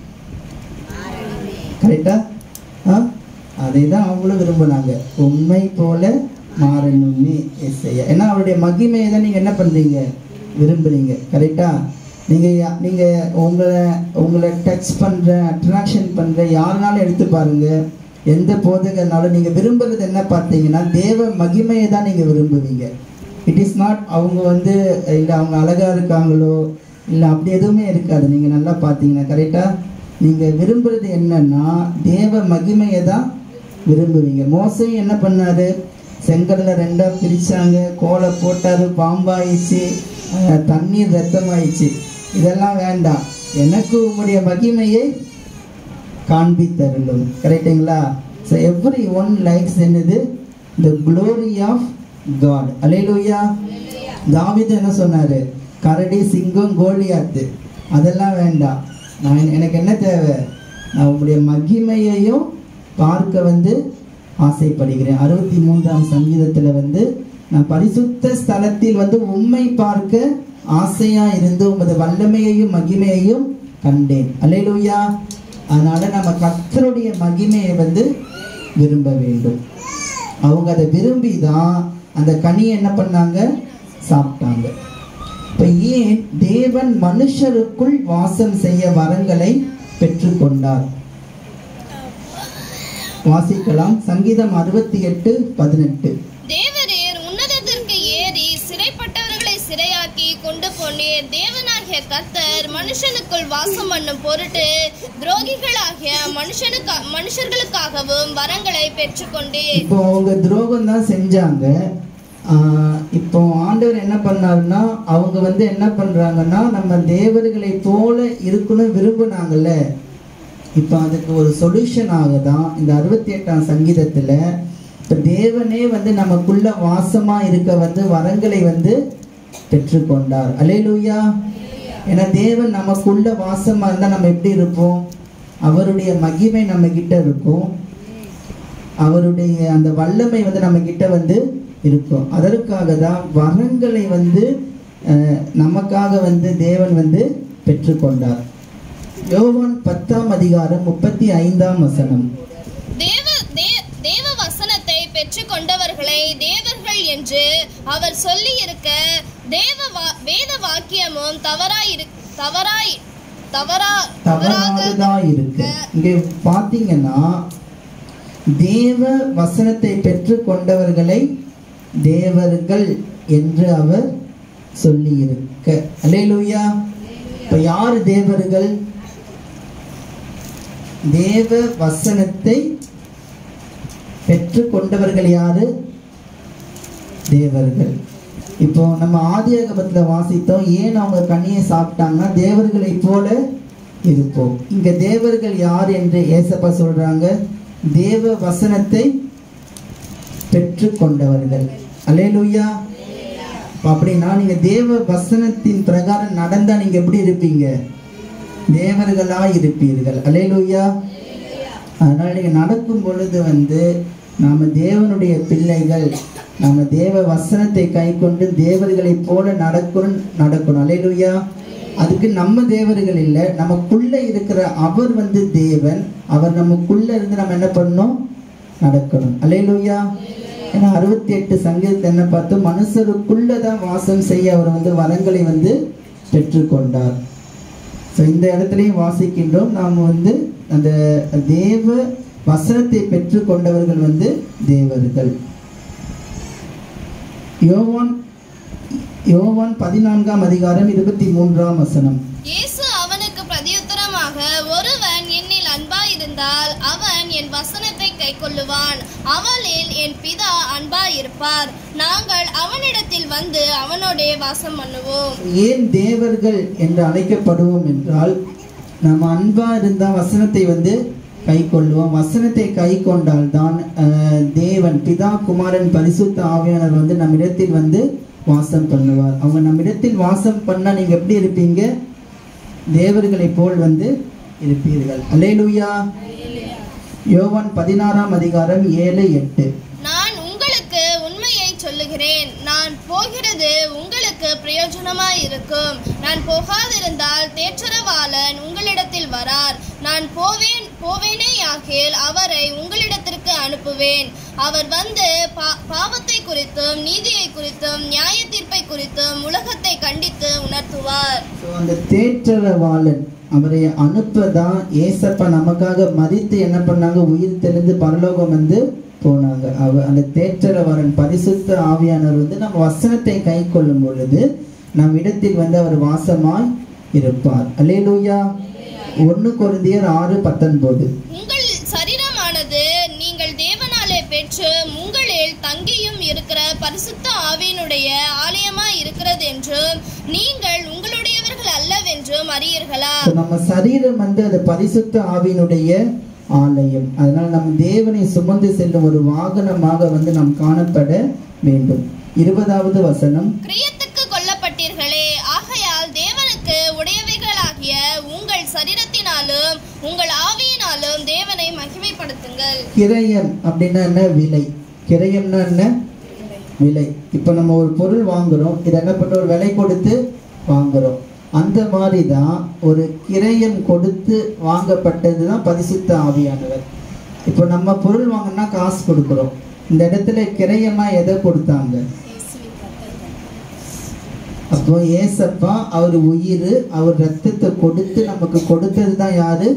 கரெக்டா ஆ அதை தான் அவங்களும் விரும்புனாங்க உண்மை போல மாறணும்னு எஸ்ஐயா ஏன்னா அவருடைய மகிமையை தான் நீங்கள் என்ன பண்ணுறீங்க விரும்புறீங்க கரெக்டா நீங்கள் நீங்கள் உங்களை உங்களை டச் பண்ணுற அட்ராக்ஷன் பண்ணுற யாருனாலும் எடுத்து பாருங்க எந்த போதகனாலும் நீங்கள் விரும்புறது என்ன பார்த்தீங்கன்னா தேவ மகிமையை தான் நீங்கள் விரும்புவீங்க இட் இஸ் நாட் அவங்க வந்து இல்லை அவங்க அழகாக இருக்காங்களோ இல்லை அப்படி எதுவுமே இருக்காது நீங்கள் நல்லா பார்த்தீங்கன்னா கரெக்டாக நீங்கள் விரும்புறது என்னன்னா தேவ மகிமையை தான் விரும்புவீங்க மோசையும் என்ன பண்ணாரு செங்கடலை ரெண்டாக பிரித்தாங்க கோலை போட்டார் பாம்பாயிடுச்சு அஹ், தண்ணீர் ரத்தமாயிடுச்சு இதெல்லாம் வேண்டாம் எனக்கு உங்களுடைய மகிமையை காண்பித்தருளும் கரெக்டுங்களா ஸோ எவ்ரி ஒன் லைக்ஸ் என்னது the glory of God hallelujah தாவீது என்ன சொன்னார் கரடி சிங்கம் கோலியாத்து அதெல்லாம் வேண்டாம் நான் எனக்கு என்ன தேவை நான் உங்களுடைய மகிமையையும் பார்க்க வந்து ஆசைப்படுகிறேன் அறுபத்தி மூன்றாம் சங்கீதத்தில் வந்து நான் பரிசுத்த ஸ்தலத்தில் வந்து உண்மை பார்க்க ஆசையா இருந்து உமது வல்லமையையும் மகிமையையும் கண்டேன் அல்லேலூயா அதனால நம்ம கர்த்தருடைய மகிமையை வந்து விரும்ப வேண்டும் அவங்க அதை விரும்பி தான் அந்த கனியை என்ன பண்ணாங்க சாப்பிட்டாங்க இப்போ ஏன் தேவன் மனுஷருக்குள் வாசம் செய்ய வரங்களை பெற்றுக்கொண்டார் வாசிக்கலாம் சங்கீதம் அறுபத்தி எட்டு பதினெட்டு தேவரீர் உன்னதத்திற்கு ஏறி சிறைப்பட்டவர்களை சிறையாக்கி கொண்டு போனீர் தேவனாகிய தேவனாகிய கர்த்தர் மனுஷனுக்குள் வாசம் பண்ணும் பொருட்டு துரோகிகளாகிய மனுஷனுக்கா மனுஷர்களுக்காகவும் வரங்களை பெற்றுக்கொண்டேன் இப்போ அவங்க துரோகம் தான் செஞ்சாங்க ஆஹ் இப்போ ஆண்டவர் என்ன பண்ணாருன்னா அவங்க வந்து என்ன பண்றாங்கன்னா நம்ம தேவர்களை போல இருக்கணும் விரும்புனாங்கல்ல இப்போ அதுக்கு ஒரு சொல்யூஷனாக தான் இந்த அறுபத்தி எட்டாம் சங்கீதத்துல இப்போ தேவனே வந்து நமக்குள்ள வாசமா இருக்க வந்து வரங்களை வந்து பெற்றுக்கொண்டார் அலேலூயா ஏன்னா தேவன் நமக்குள்ள வாசமா இருந்தா நம்ம எப்படி இருப்போம் அவருடைய மகிமை நம்ம கிட்ட இருக்கும் அவருடைய அந்த வல்லமை வந்து நம்ம கிட்ட வந்து இருக்கும் அதற்காக தான் வரங்களை வந்து அஹ், நமக்காக வந்து தேவன் வந்து பெற்றுக்கொண்டார் யோவான் பத்தாம் அதிகாரம் முப்பத்தி ஐந்தாம் வசனம் தேவ தே- தேவ வசனத்தை பெற்றுக்கொண்டவர்களை தேவர்கள் என்று அவர் சொல்லி இருக்க தேவ வா- வேத வாக்கியமும் தவறாய் இரு- தவறாய் தவறா தவறாக தவறானதான் இருக்கு இங்கே பார்த்தீங்கன்னா தேவ வசனத்தை பெற்றுக்கொண்டவர்களை தேவர்கள் என்று அவர் சொல்லி இருக்க அல்லேலூயா இப்ப யார் தேவர்கள் தேவ வசனத்தை பெற்றுக்கொண்டவர்கள் யாரு தேவர்கள் இப்போ நம்ம ஆதியாகமத்துல வாசித்தோம் ஏன் அவங்க கனியை சாப்பிட்டாங்கன்னா தேவர்களைப் போல இருப்போம் இங்க தேவர்கள் யார் என்று ஏசப்பா சொல்றாங்க தேவ வசனத்தை பெற்றுக்கொண்டவர்கள் அல்லேலூயா அப்ப அப்படின்னா நீங்க தேவ வசனத்தின் பிரகாரம் நடந்தா நீங்க எப்படி இருப்பீங்க தேவர்களா இருப்பீர்கள் அல்லேலூயா அதனால நீங்க நடக்கும் பொழுது வந்து நாம தேவனுடைய பிள்ளைகள் நாம தேவ வசனத்தை கை கொண்டு தேவர்களைப் போல நடக்கணும் நடக்கணும் அல்லேலூயா அதுக்கு நம்ம தேவர்கள் இல்லை நமக்குள்ள இருக்கிற அவர் வந்து தேவன் அவர் நமக்குள்ள இருந்து நம்ம என்ன பண்ணணும் நடக்கணும் அல்லேலூயா ஏன்னா அறுபத்தி எட்டு சங்கீதத்தை என்ன பார்த்தோம் மனுஷருக்குள்ளதான் வாசம் செய்ய அவர் வந்து வரங்களை வந்து பெற்றுக்கொண்டார் ஸோ இந்த இடத்துலையும் வாசிக்கின்றோம் நாம் வந்து அந்த தேவ வசனத்தை பெற்றுக்கொண்டவர்கள் வந்து தேவர்கள் யோவான் யோவான் பதினான்காம் அதிகாரம் இருபத்தி மூன்றாம் வசனம் இயேசு அவனுக்கு பிரதியுத்தரமாக ஒருவன் என்னில் அன்பாயிருந்தால் அவன் என் வசனத்தை கைக்கொள்ளுவான் அவனில் என் பிதா அன்பாயிருப்பார் நாங்கள் அவனிடத்தில் வந்து அவனோடே வாசம் பண்ணுவோம் ஏன் தேவர்கள் என்று அழைக்கப்படுவோம் என்றால் நம்ம அன்பா இருந்தா வசனத்தை வந்து கை கொள்ளுவோம் வசனத்தை கை கொண்டால் தான் அஹ், தேவன் பிதா குமாரன் பரிசுத்த ஆவியானவர் வந்து நம்மிடத்தில் வந்து வாசம் பண்ணுவார் அவங்க நம்மிடத்தில் வாசம் பண்ணா நீங்க எப்படி இருப்பீங்க தேவர்களைப் போல் வந்து இருப்பீர்கள் அல்லேலூயா யோவான் பதினாறாம் அதிகாரம் ஏழு எட்டு நான் உங்களுக்கு உண்மையை சொல்லுகிறேன் நான் போகிறது உங்களுக்கு பிரயோஜனமாய் இருக்கும் நான் போகாதிருந்தால் தேற்றரவாளன் உங்களிடத்தில் வரார் நான் போவேன் போவேனே ஆகில் அவரை உங்களிடத்திற்கு அனுப்புவேன் அவர் வந்து பா- பாவத்தை குறித்தும் நீதியை குறித்தும் நியாய தீர்ப்பை குறித்தும் உலகத்தை கண்டித்து உணர்த்துவார் ஸோ அந்த தேற்றரவாளன் அவரை அனுப்பதான் ஏசப்பா நமக்காக மறித்து என்ன பண்ணாங்க உயிர் தெளிந்து பரலோகம் வந்து போனாங்க அவ அந்த தேற்றரவாளன் பரிசுத்த ஆவியானவர் வந்து நம்ம வசனத்தை கை கொள்ளும் பொழுது நம் இடத்தில் வந்து அவர் வாசமாய் இருப்பார் அல்லேலூயா ஒன்று கொரிந்தியர் ஆறு பத்தொன்பது உங்கள் சரீரமானது நீங்கள் தேவனாலே பெற்று உங்களில் தங்கியும் இருக்கிற பரிசுத்த ஆவியினுடைய ஆலயமாய் இருக்கிறது என்றும் நீங்கள் உங்களுடையவர்கள் அல்லவென்றும் அறியீர்களா ஸோ நம்ம சரீரம் வந்து அது பரிசுத்த ஆவியினுடைய ஆலயம் அதனால் நம் தேவனை சுமந்து செல்லும் ஒரு வாகனமாக வந்து நாம் காணப்பட வேண்டும் இருபதாவது வசனம் கிரியத்துக்கு கொல்லப்பட்டீர்களே ஆகையால் தேவனுக்கு உடையவைகளாகிய உங்கள் சரீரத்தினாலும் உங்கள் ஆவியினாலும் தேவனை மகிமைப்படுத்துங்கள் கிரயம் அப்படின்னா என்ன விலை கிரயம்னா என்ன விலை இப்போ நம்ம ஒரு பொருள் வாங்குறோம் இதை என்ன பண்ணுறோம் ஒரு விலை கொடுத்து வாங்குறோம் அந்த மாதிரி தான் ஒரு கிரயம் கொடுத்து வாங்கப்பட்டது தான் பரிசுத்த ஆவியானவர் இப்போ நம்ம பொருள் வாங்கினா காசு கொடுக்குறோம் இந்த இடத்துல கிரயமா எதை கொடுத்தாங்க அப்போ ஏசப்பா அவர் உயிர் அவர் ரத்தத்தை கொடுத்து நமக்கு கொடுத்தது தான் யாரு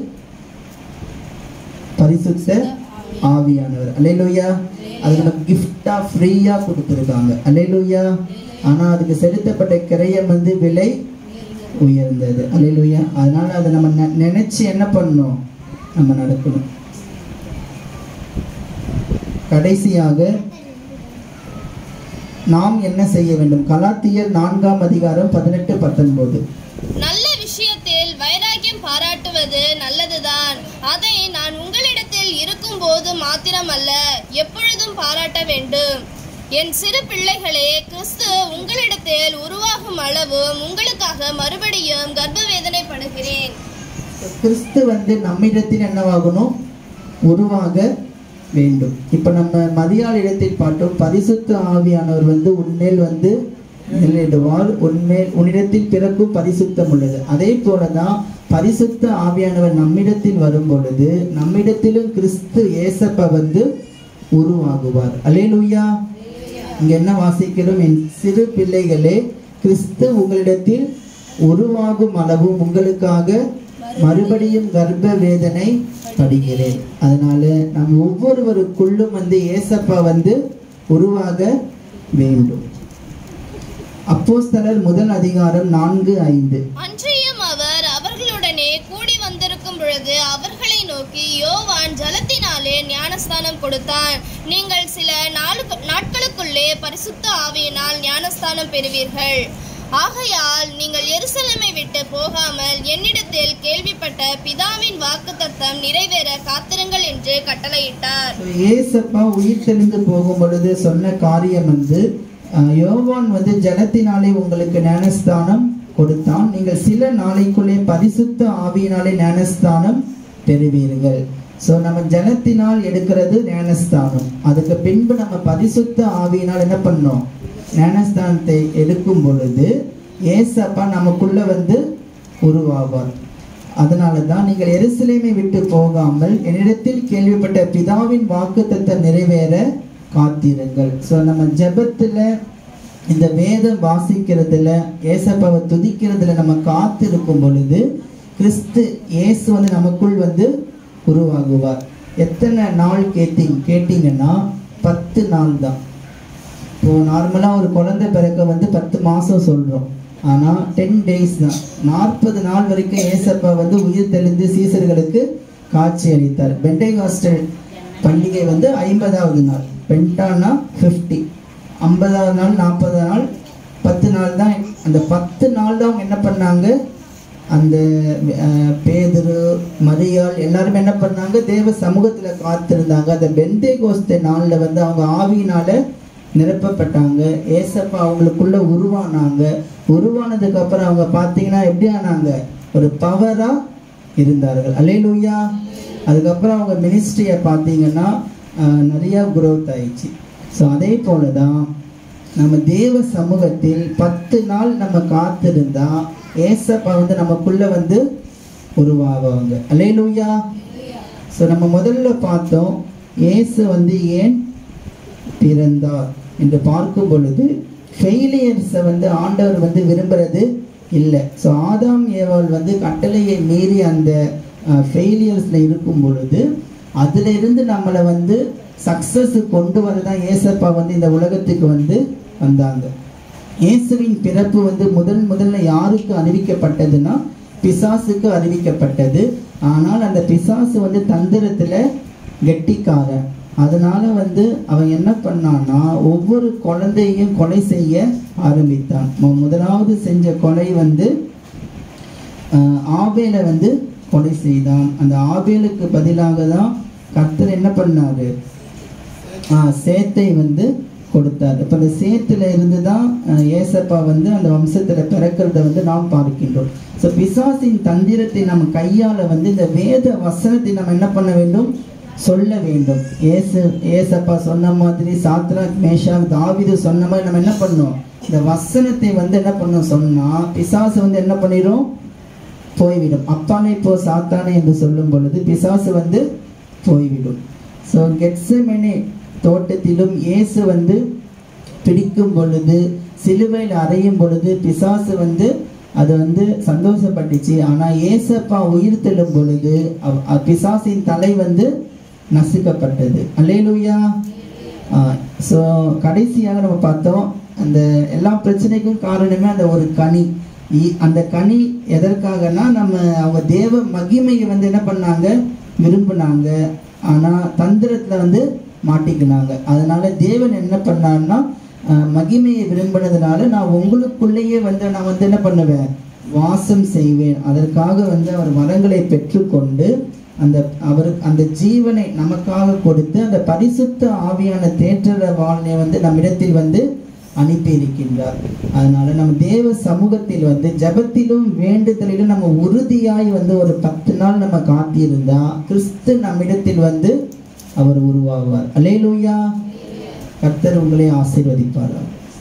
பரிசுத்த ஆவியானவர் அல்லேலூயா அது நமக்கு கிஃப்டா ஃப்ரீயா கொடுத்துருக்காங்க அல்லேலூயா ஆனா அதுக்கு செலுத்தப்பட்ட கிரயம் வந்து விலை உயர்ந்தது அல்லேலூயா அதனால அதை நம்ம நெ- நினைச்சு என்ன பண்ணணும் நம்ம நடக்கணும் கடைசியாக நாம் என்ன செய்ய வேண்டும் கலாத்தியர் நான்காம் அதிகாரம் பதினெட்டு பத்தொன்பது நல்ல விஷயத்தில் வைராக்கியம் பாராட்டுவது நல்லதுதான் அதை நான் உங்களிடத்தில் இருக்கும்போது மாத்திரமல்ல எப்பொழுதும் பாராட்ட வேண்டும் என் சிறு பிள்ளைகளே கிறிஸ்து உங்களிடத்தில் உருவாகும் அளவும் உங்களுக்காக மறுபடியும் கர்ப்ப வேதனைப்படுகிறேன் கிறிஸ்து வந்து நம்மிடத்தில் என்னவாகணும் உருவாக வேண்டும் இப்போ நம்ம மதியால் இடத்தில் பார்த்தோம் பரிசுத்த ஆவியானவர் வந்து உன்மேல் வந்து நிலையிடுவார் உன்மேல் உன்னிடத்தில் பிறக்கும் பரிசுத்தம் உள்ளது அதே போல தான் பரிசுத்த ஆவியானவர் நம்மிடத்தில் வரும் பொழுது நம்மிடத்திலும் கிறிஸ்து ஏசப்ப வந்து உருவாகுவார் அலேலுயா இங்க என்ன வாசிக்கிறோம் என் சிறு பிள்ளைகளே கிறிஸ்து உங்களிடத்தில் உருவாகும் அளவும் உங்களுக்காக மறுபடியும் கர்ப்ப வேதனை படுகிறேன் அதனால நம் ஒவ்வொருவருக்குள்ளும் வந்து ஏசப்பா வந்து உருவாக வேண்டும் அப்போஸ்தலர் முதல் அதிகாரம் நான்கு ஐந்து அன்றியும் அவர் அவர்களுடனே கூடி வந்திருக்கும் பொழுது அவர்களை நோக்கி யோவான் ஜலத்தினாலே ஞானஸ்தானம் கொடுத்தான் நீங்கள் சில நாளுக்கு நாட்களுக்குள்ளே பரிசுத்த ஆவியினால் ஞானஸ்தானம் பெறுவீர்கள் ஆகையால் நீங்கள் எருசலேமை விட்டு போகாமல் என்னிடத்தில் கேள்விப்பட்ட பிதாவின் வாக்குத்தத்தம் நிறைவேற காத்திருங்கள் என்று கட்டளையிட்டார் So, ஏசப்பா உயிர் தெளிந்து போகும் பொழுது சொன்ன காரியம் வந்து அஹ், யோவான் வந்து ஜலத்தினாலே உங்களுக்கு ஞானஸ்தானம் கொடுத்தான் நீங்கள் சில நாளைக்குள்ளே பரிசுத்த ஆவியினாலே ஞானஸ்தானம் பெறுவீர்கள் ஸோ நம்ம ஜலத்தினால் எடுக்கிறது ஞானஸ்தானம் அதுக்கு பின்பு நம்ம பரிசுத்த ஆவியினால் என்ன பண்ணோம் ஞானஸ்தானத்தை எடுக்கும் பொழுது ஏசப்பா நமக்குள்ள வந்து உருவாவார் அதனால தான் நீங்கள் எருசலேமை விட்டு போகாமல் என்னிடத்தில் கேள்விப்பட்ட பிதாவின் வாக்குத்தத்தை நிறைவேற காத்திருங்கள் ஸோ நம்ம ஜெபத்தில் இந்த வேதம் வாசிக்கிறதுல ஏசப்பாவை துதிக்கிறதுல நம்ம காத்திருக்கும் பொழுது கிறிஸ்து இயேசு வந்து நமக்குள் வந்து உருவாகுவார் எத்தனை நாள் கேட்டீங்க கேட்டிங்கன்னா பத்து நாள் தான் இப்போ நார்மலாக ஒரு குழந்தை பிறக்க வந்து பத்து மாதம் சொல்கிறோம் ஆனால் டென் டேஸ் தான் நாற்பது நாள் வரைக்கும் ஏசப்பா வந்து உயிர் தெளிந்து சீசர்களுக்கு காட்சி அளித்தார் பெண்டேகாஸ்டல் பண்டிகை வந்து ஐம்பதாவது நாள் பென்டானா ஃபிஃப்டி ஐம்பதாவது நாள் நாற்பதாவது நாள் பத்து நாள் தான் அந்த பத்து நாள் தான் அவங்க என்ன பண்ணாங்க அந்த அஹ், பேதுரு மரியாள் எல்லாரும் என்ன பண்ணாங்க தேவ சமூகத்தில் காத்திருந்தாங்க அந்த பெந்தே கோஸ்தே நாளில் வந்து அவங்க ஆவியினால நிரப்பப்பட்டாங்க ஏசப்பா அவங்களுக்குள்ள உருவானாங்க உருவானதுக்கு அப்புறம் அவங்க பார்த்தீங்கன்னா எப்படி ஆனாங்க ஒரு பவரா இருந்தார்கள் அலேலூயா அதுக்கப்புறம் அவங்க மினிஸ்ட்ரியை பார்த்தீங்கன்னா அஹ், நிறையா growth ஆயிடுச்சு ஸோ அதே போல தான் நம்ம தேவ சமூகத்தில் பத்து நாள் நம்ம காத்திருந்தா ஏசப்பா வந்து நமக்குள்ள வந்து உருவாகுவாங்க அலேலூயா ஸோ நம்ம முதல்ல பார்த்தோம் இயேசு வந்து ஏன் பிறந்தார் என்று பார்க்கும் பொழுது ஃபெயிலியர்ஸை வந்து ஆண்டவர் வந்து விரும்புறது இல்லை ஸோ ஆதாம் ஏவாள் வந்து கட்டளையை மீறி அந்த ஃபெயிலியர்ஸில் இருக்கும் பொழுது அதில் இருந்து நம்மளை வந்து சக்ஸஸ் கொண்டு வரதான் ஏசப்பா வந்து இந்த உலகத்துக்கு வந்து வந்தாங்க இயேசுவின் பிறப்பு வந்து முதல் முதல்ல யாருக்கு அறிவிக்கப்பட்டதுன்னா பிசாசுக்கு அறிவிக்கப்பட்டது ஆனால் அந்த பிசாசு வந்து தந்திரத்தில் கெட்டிக்காரன் அதனால வந்து அவன் என்ன பண்ணான்னா ஒவ்வொரு குழந்தையும் கொலை செய்ய ஆரம்பித்தான் மு- முதலாவது செஞ்ச கொலை வந்து ஆஹ், ஆபேலை வந்து கொலை செய்தான் அந்த ஆபேலுக்கு பதிலாக தான் கர்த்தர் என்ன பண்ணாரு ஆஹ், சேத்தை வந்து கொடுத்தார் இப்போ அந்த சேத்துல இருந்து தான் ஆஹ், ஏசப்பா வந்து அந்த வம்சத்தில் பிறக்கிறத வந்து நாம் பார்க்கின்றோம் ஸோ பிசாசின் தந்திரத்தை நம்ம கையால வந்து இந்த வேத வசனத்தை நம்ம என்ன பண்ண வேண்டும் சொல்ல வேண்டும் ஏசு ஏசப்பா சொன்ன மாதிரி சாத்ராக் மேஷாக் தாவீது சொன்ன மாதிரி நம்ம என்ன பண்ணோம் இந்த வசனத்தை வந்து என்ன பண்ணோம் சொன்னா பிசாசு வந்து என்ன பண்ணிடும் போய்விடும் அப்பானை போ சாத்தானே என்று சொல்லும் பொழுது பிசாசு வந்து போய்விடும் ஸோ கெட்சமெனே தோட்டத்திலும் இயேசு வந்து பிடிக்கும் பொழுது சிலுவையில் அறையும் பொழுது பிசாசு வந்து அது வந்து சந்தோஷப்பட்டுச்சு ஆனால் ஏசப்பா உயிர் தெழும் பொழுது அவ்- அ- பிசாசின் தலை வந்து நசுக்கப்பட்டது அல்லேலூயா ஸோ கடைசியாக நம்ம பார்த்தோம் அந்த எல்லா பிரச்சனைக்கும் காரணமே அந்த ஒரு கனி இ- அந்த கனி எதற்காகனா நம்ம அவங்க தேவ மகிமையை வந்து என்ன பண்ணாங்க விரும்பினாங்க ஆனால் தந்திரத்தில் வந்து மாட்டிக்கினாங்க அதனால தேவன் என்ன பண்ணார்னா அஹ், மகிமையை விரும்பினதுனால நான் உங்களுக்குள்ளேயே வந்து நான் வந்து என்ன பண்ணுவேன் வாசம் செய்வேன் அதற்காக வந்து அவர் வரங்களை பெற்றுக்கொண்டு அந்த அவர் அந்த ஜீவனை நமக்காக கொடுத்து அந்த பரிசுத்த ஆவியான தேற்றர வாழ்னை வந்து நம்மிடத்தில் வந்து அனுப்பி இருக்கின்றார் அதனால நம்ம தேவ சமூகத்தில் வந்து ஜெபத்திலும் வேண்டுதலிலும் நம்ம உறுதியாய் வந்து ஒரு பத்து நாள் நம்ம காத்திருந்தா கிறிஸ்து நம்மிடத்தில் வந்து அவர் உருவாகுவார் அல்லேலூயா கர்த்தர் உங்களை ஆசீர்வதிப்பார்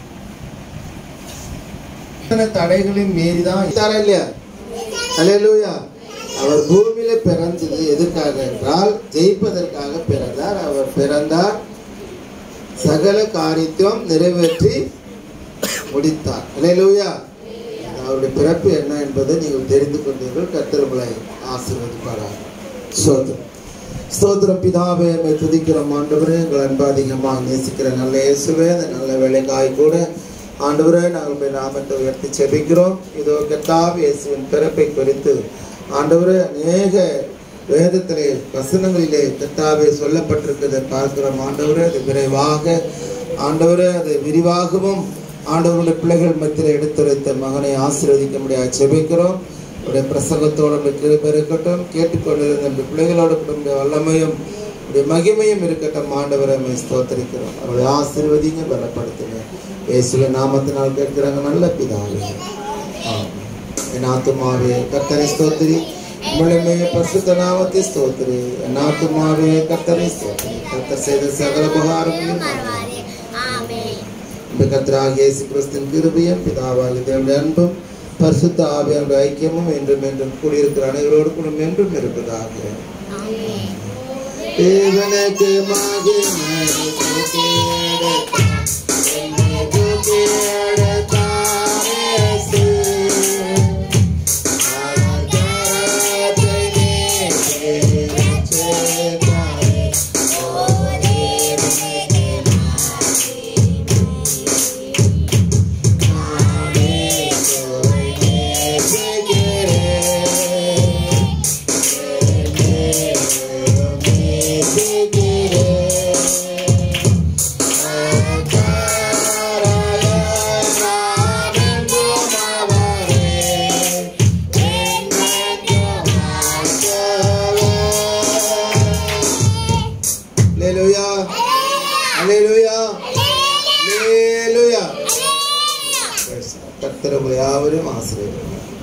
எத்தனை தடைகளையும் மீறிதான் இருந்தாரா இல்லையா அல்லேலூயா அவர் பூமியில பிறந்தது எதுக்காக என்றால் ஜெயிப்பதற்காக பிறந்தார் அவர் பிறந்தார் சகல காரியத்தையும் நிறைவேற்றி முடித்தார் அல்லேலூயா அவருடைய பிறப்பு என்ன என்பதை நீங்கள் தெரிந்து கொண்டீர்கள் கர்த்தர் உங்களை ஆசீர்வதிப்பாராக ஸ்தோத்திரம் ஸ்தோத்திரம் பிதாவே உம்மை துதிக்கிறோம் ஆண்டவரே எங்கள் அன்பு அதிகமாக நேசிக்கிற நல்ல இயேசுவே அந்த நல்ல வேலைக்காய் கூட ஆண்டவரே நாங்கள் உம்மை நாமத்தை உயர்த்தி செபிக்கிறோம் இதோ கர்த்தாவே இயேசுவின் பிறப்பை குறித்து ஆண்டவரே அநேக வேதத்திலே வசனங்களிலே கர்த்தாவே சொல்லப்பட்டிருக்கிறதை பார்க்கிறோம் ஆண்டவரே அது விரைவாக ஆண்டவரே அது விரிவாகவும் ஆண்டவருடைய பிள்ளைகள் மத்தியில் எடுத்துரைத்த மகனை ஆசீர்வதிக்க முடியாது செபிக்கிறோம் உடைய பிரசங்கத்தோடு உடைய கிருபை இருக்கட்டும் கேட்டுக்கொண்டிருந்த இந்த பிள்ளைகளோட உடைய வல்லமையும் உடைய மகிமையும் இருக்கட்டும் ஆண்டவரை நம்மை ஸ்தோத்தரிக்கிறோம் அவருடைய ஆசீர்வதிங்க பலப்படுத்துங்க இயேசுவின் நாமத்தினால் கேட்கிறாங்க நல்ல பிதாவே ஆமென். என் ஆத்துமாவே கர்த்தரை ஸ்தோத்திரி முழுமைய பரிசுத்த நாமத்தை ஸ்தோத்திரி என் ஆத்துமாவே கர்த்தரை ஸ்தோத்திரி கர்த்தர் செய்த சகல உபகாரங்களையும் மறவாதே. இந்த கர்த்தராகிய இயேசு கிறிஸ்துவின் கிருபையும் பிதாவாகிய தேவனுடைய அன்பும் பரிசுத்த ஆவியானுடைய ஐக்கியமும் என்றும் என்றும் கூடியிருக்கிற அனைவரோடு கூட என்றும் இருப்பதாக தேவனுக்கு மகிமை Hallelujah. Hallelujah. Hallelujah. கர்த்தர் உங்களை யாவரும் ஆசீர்வதிப்பார்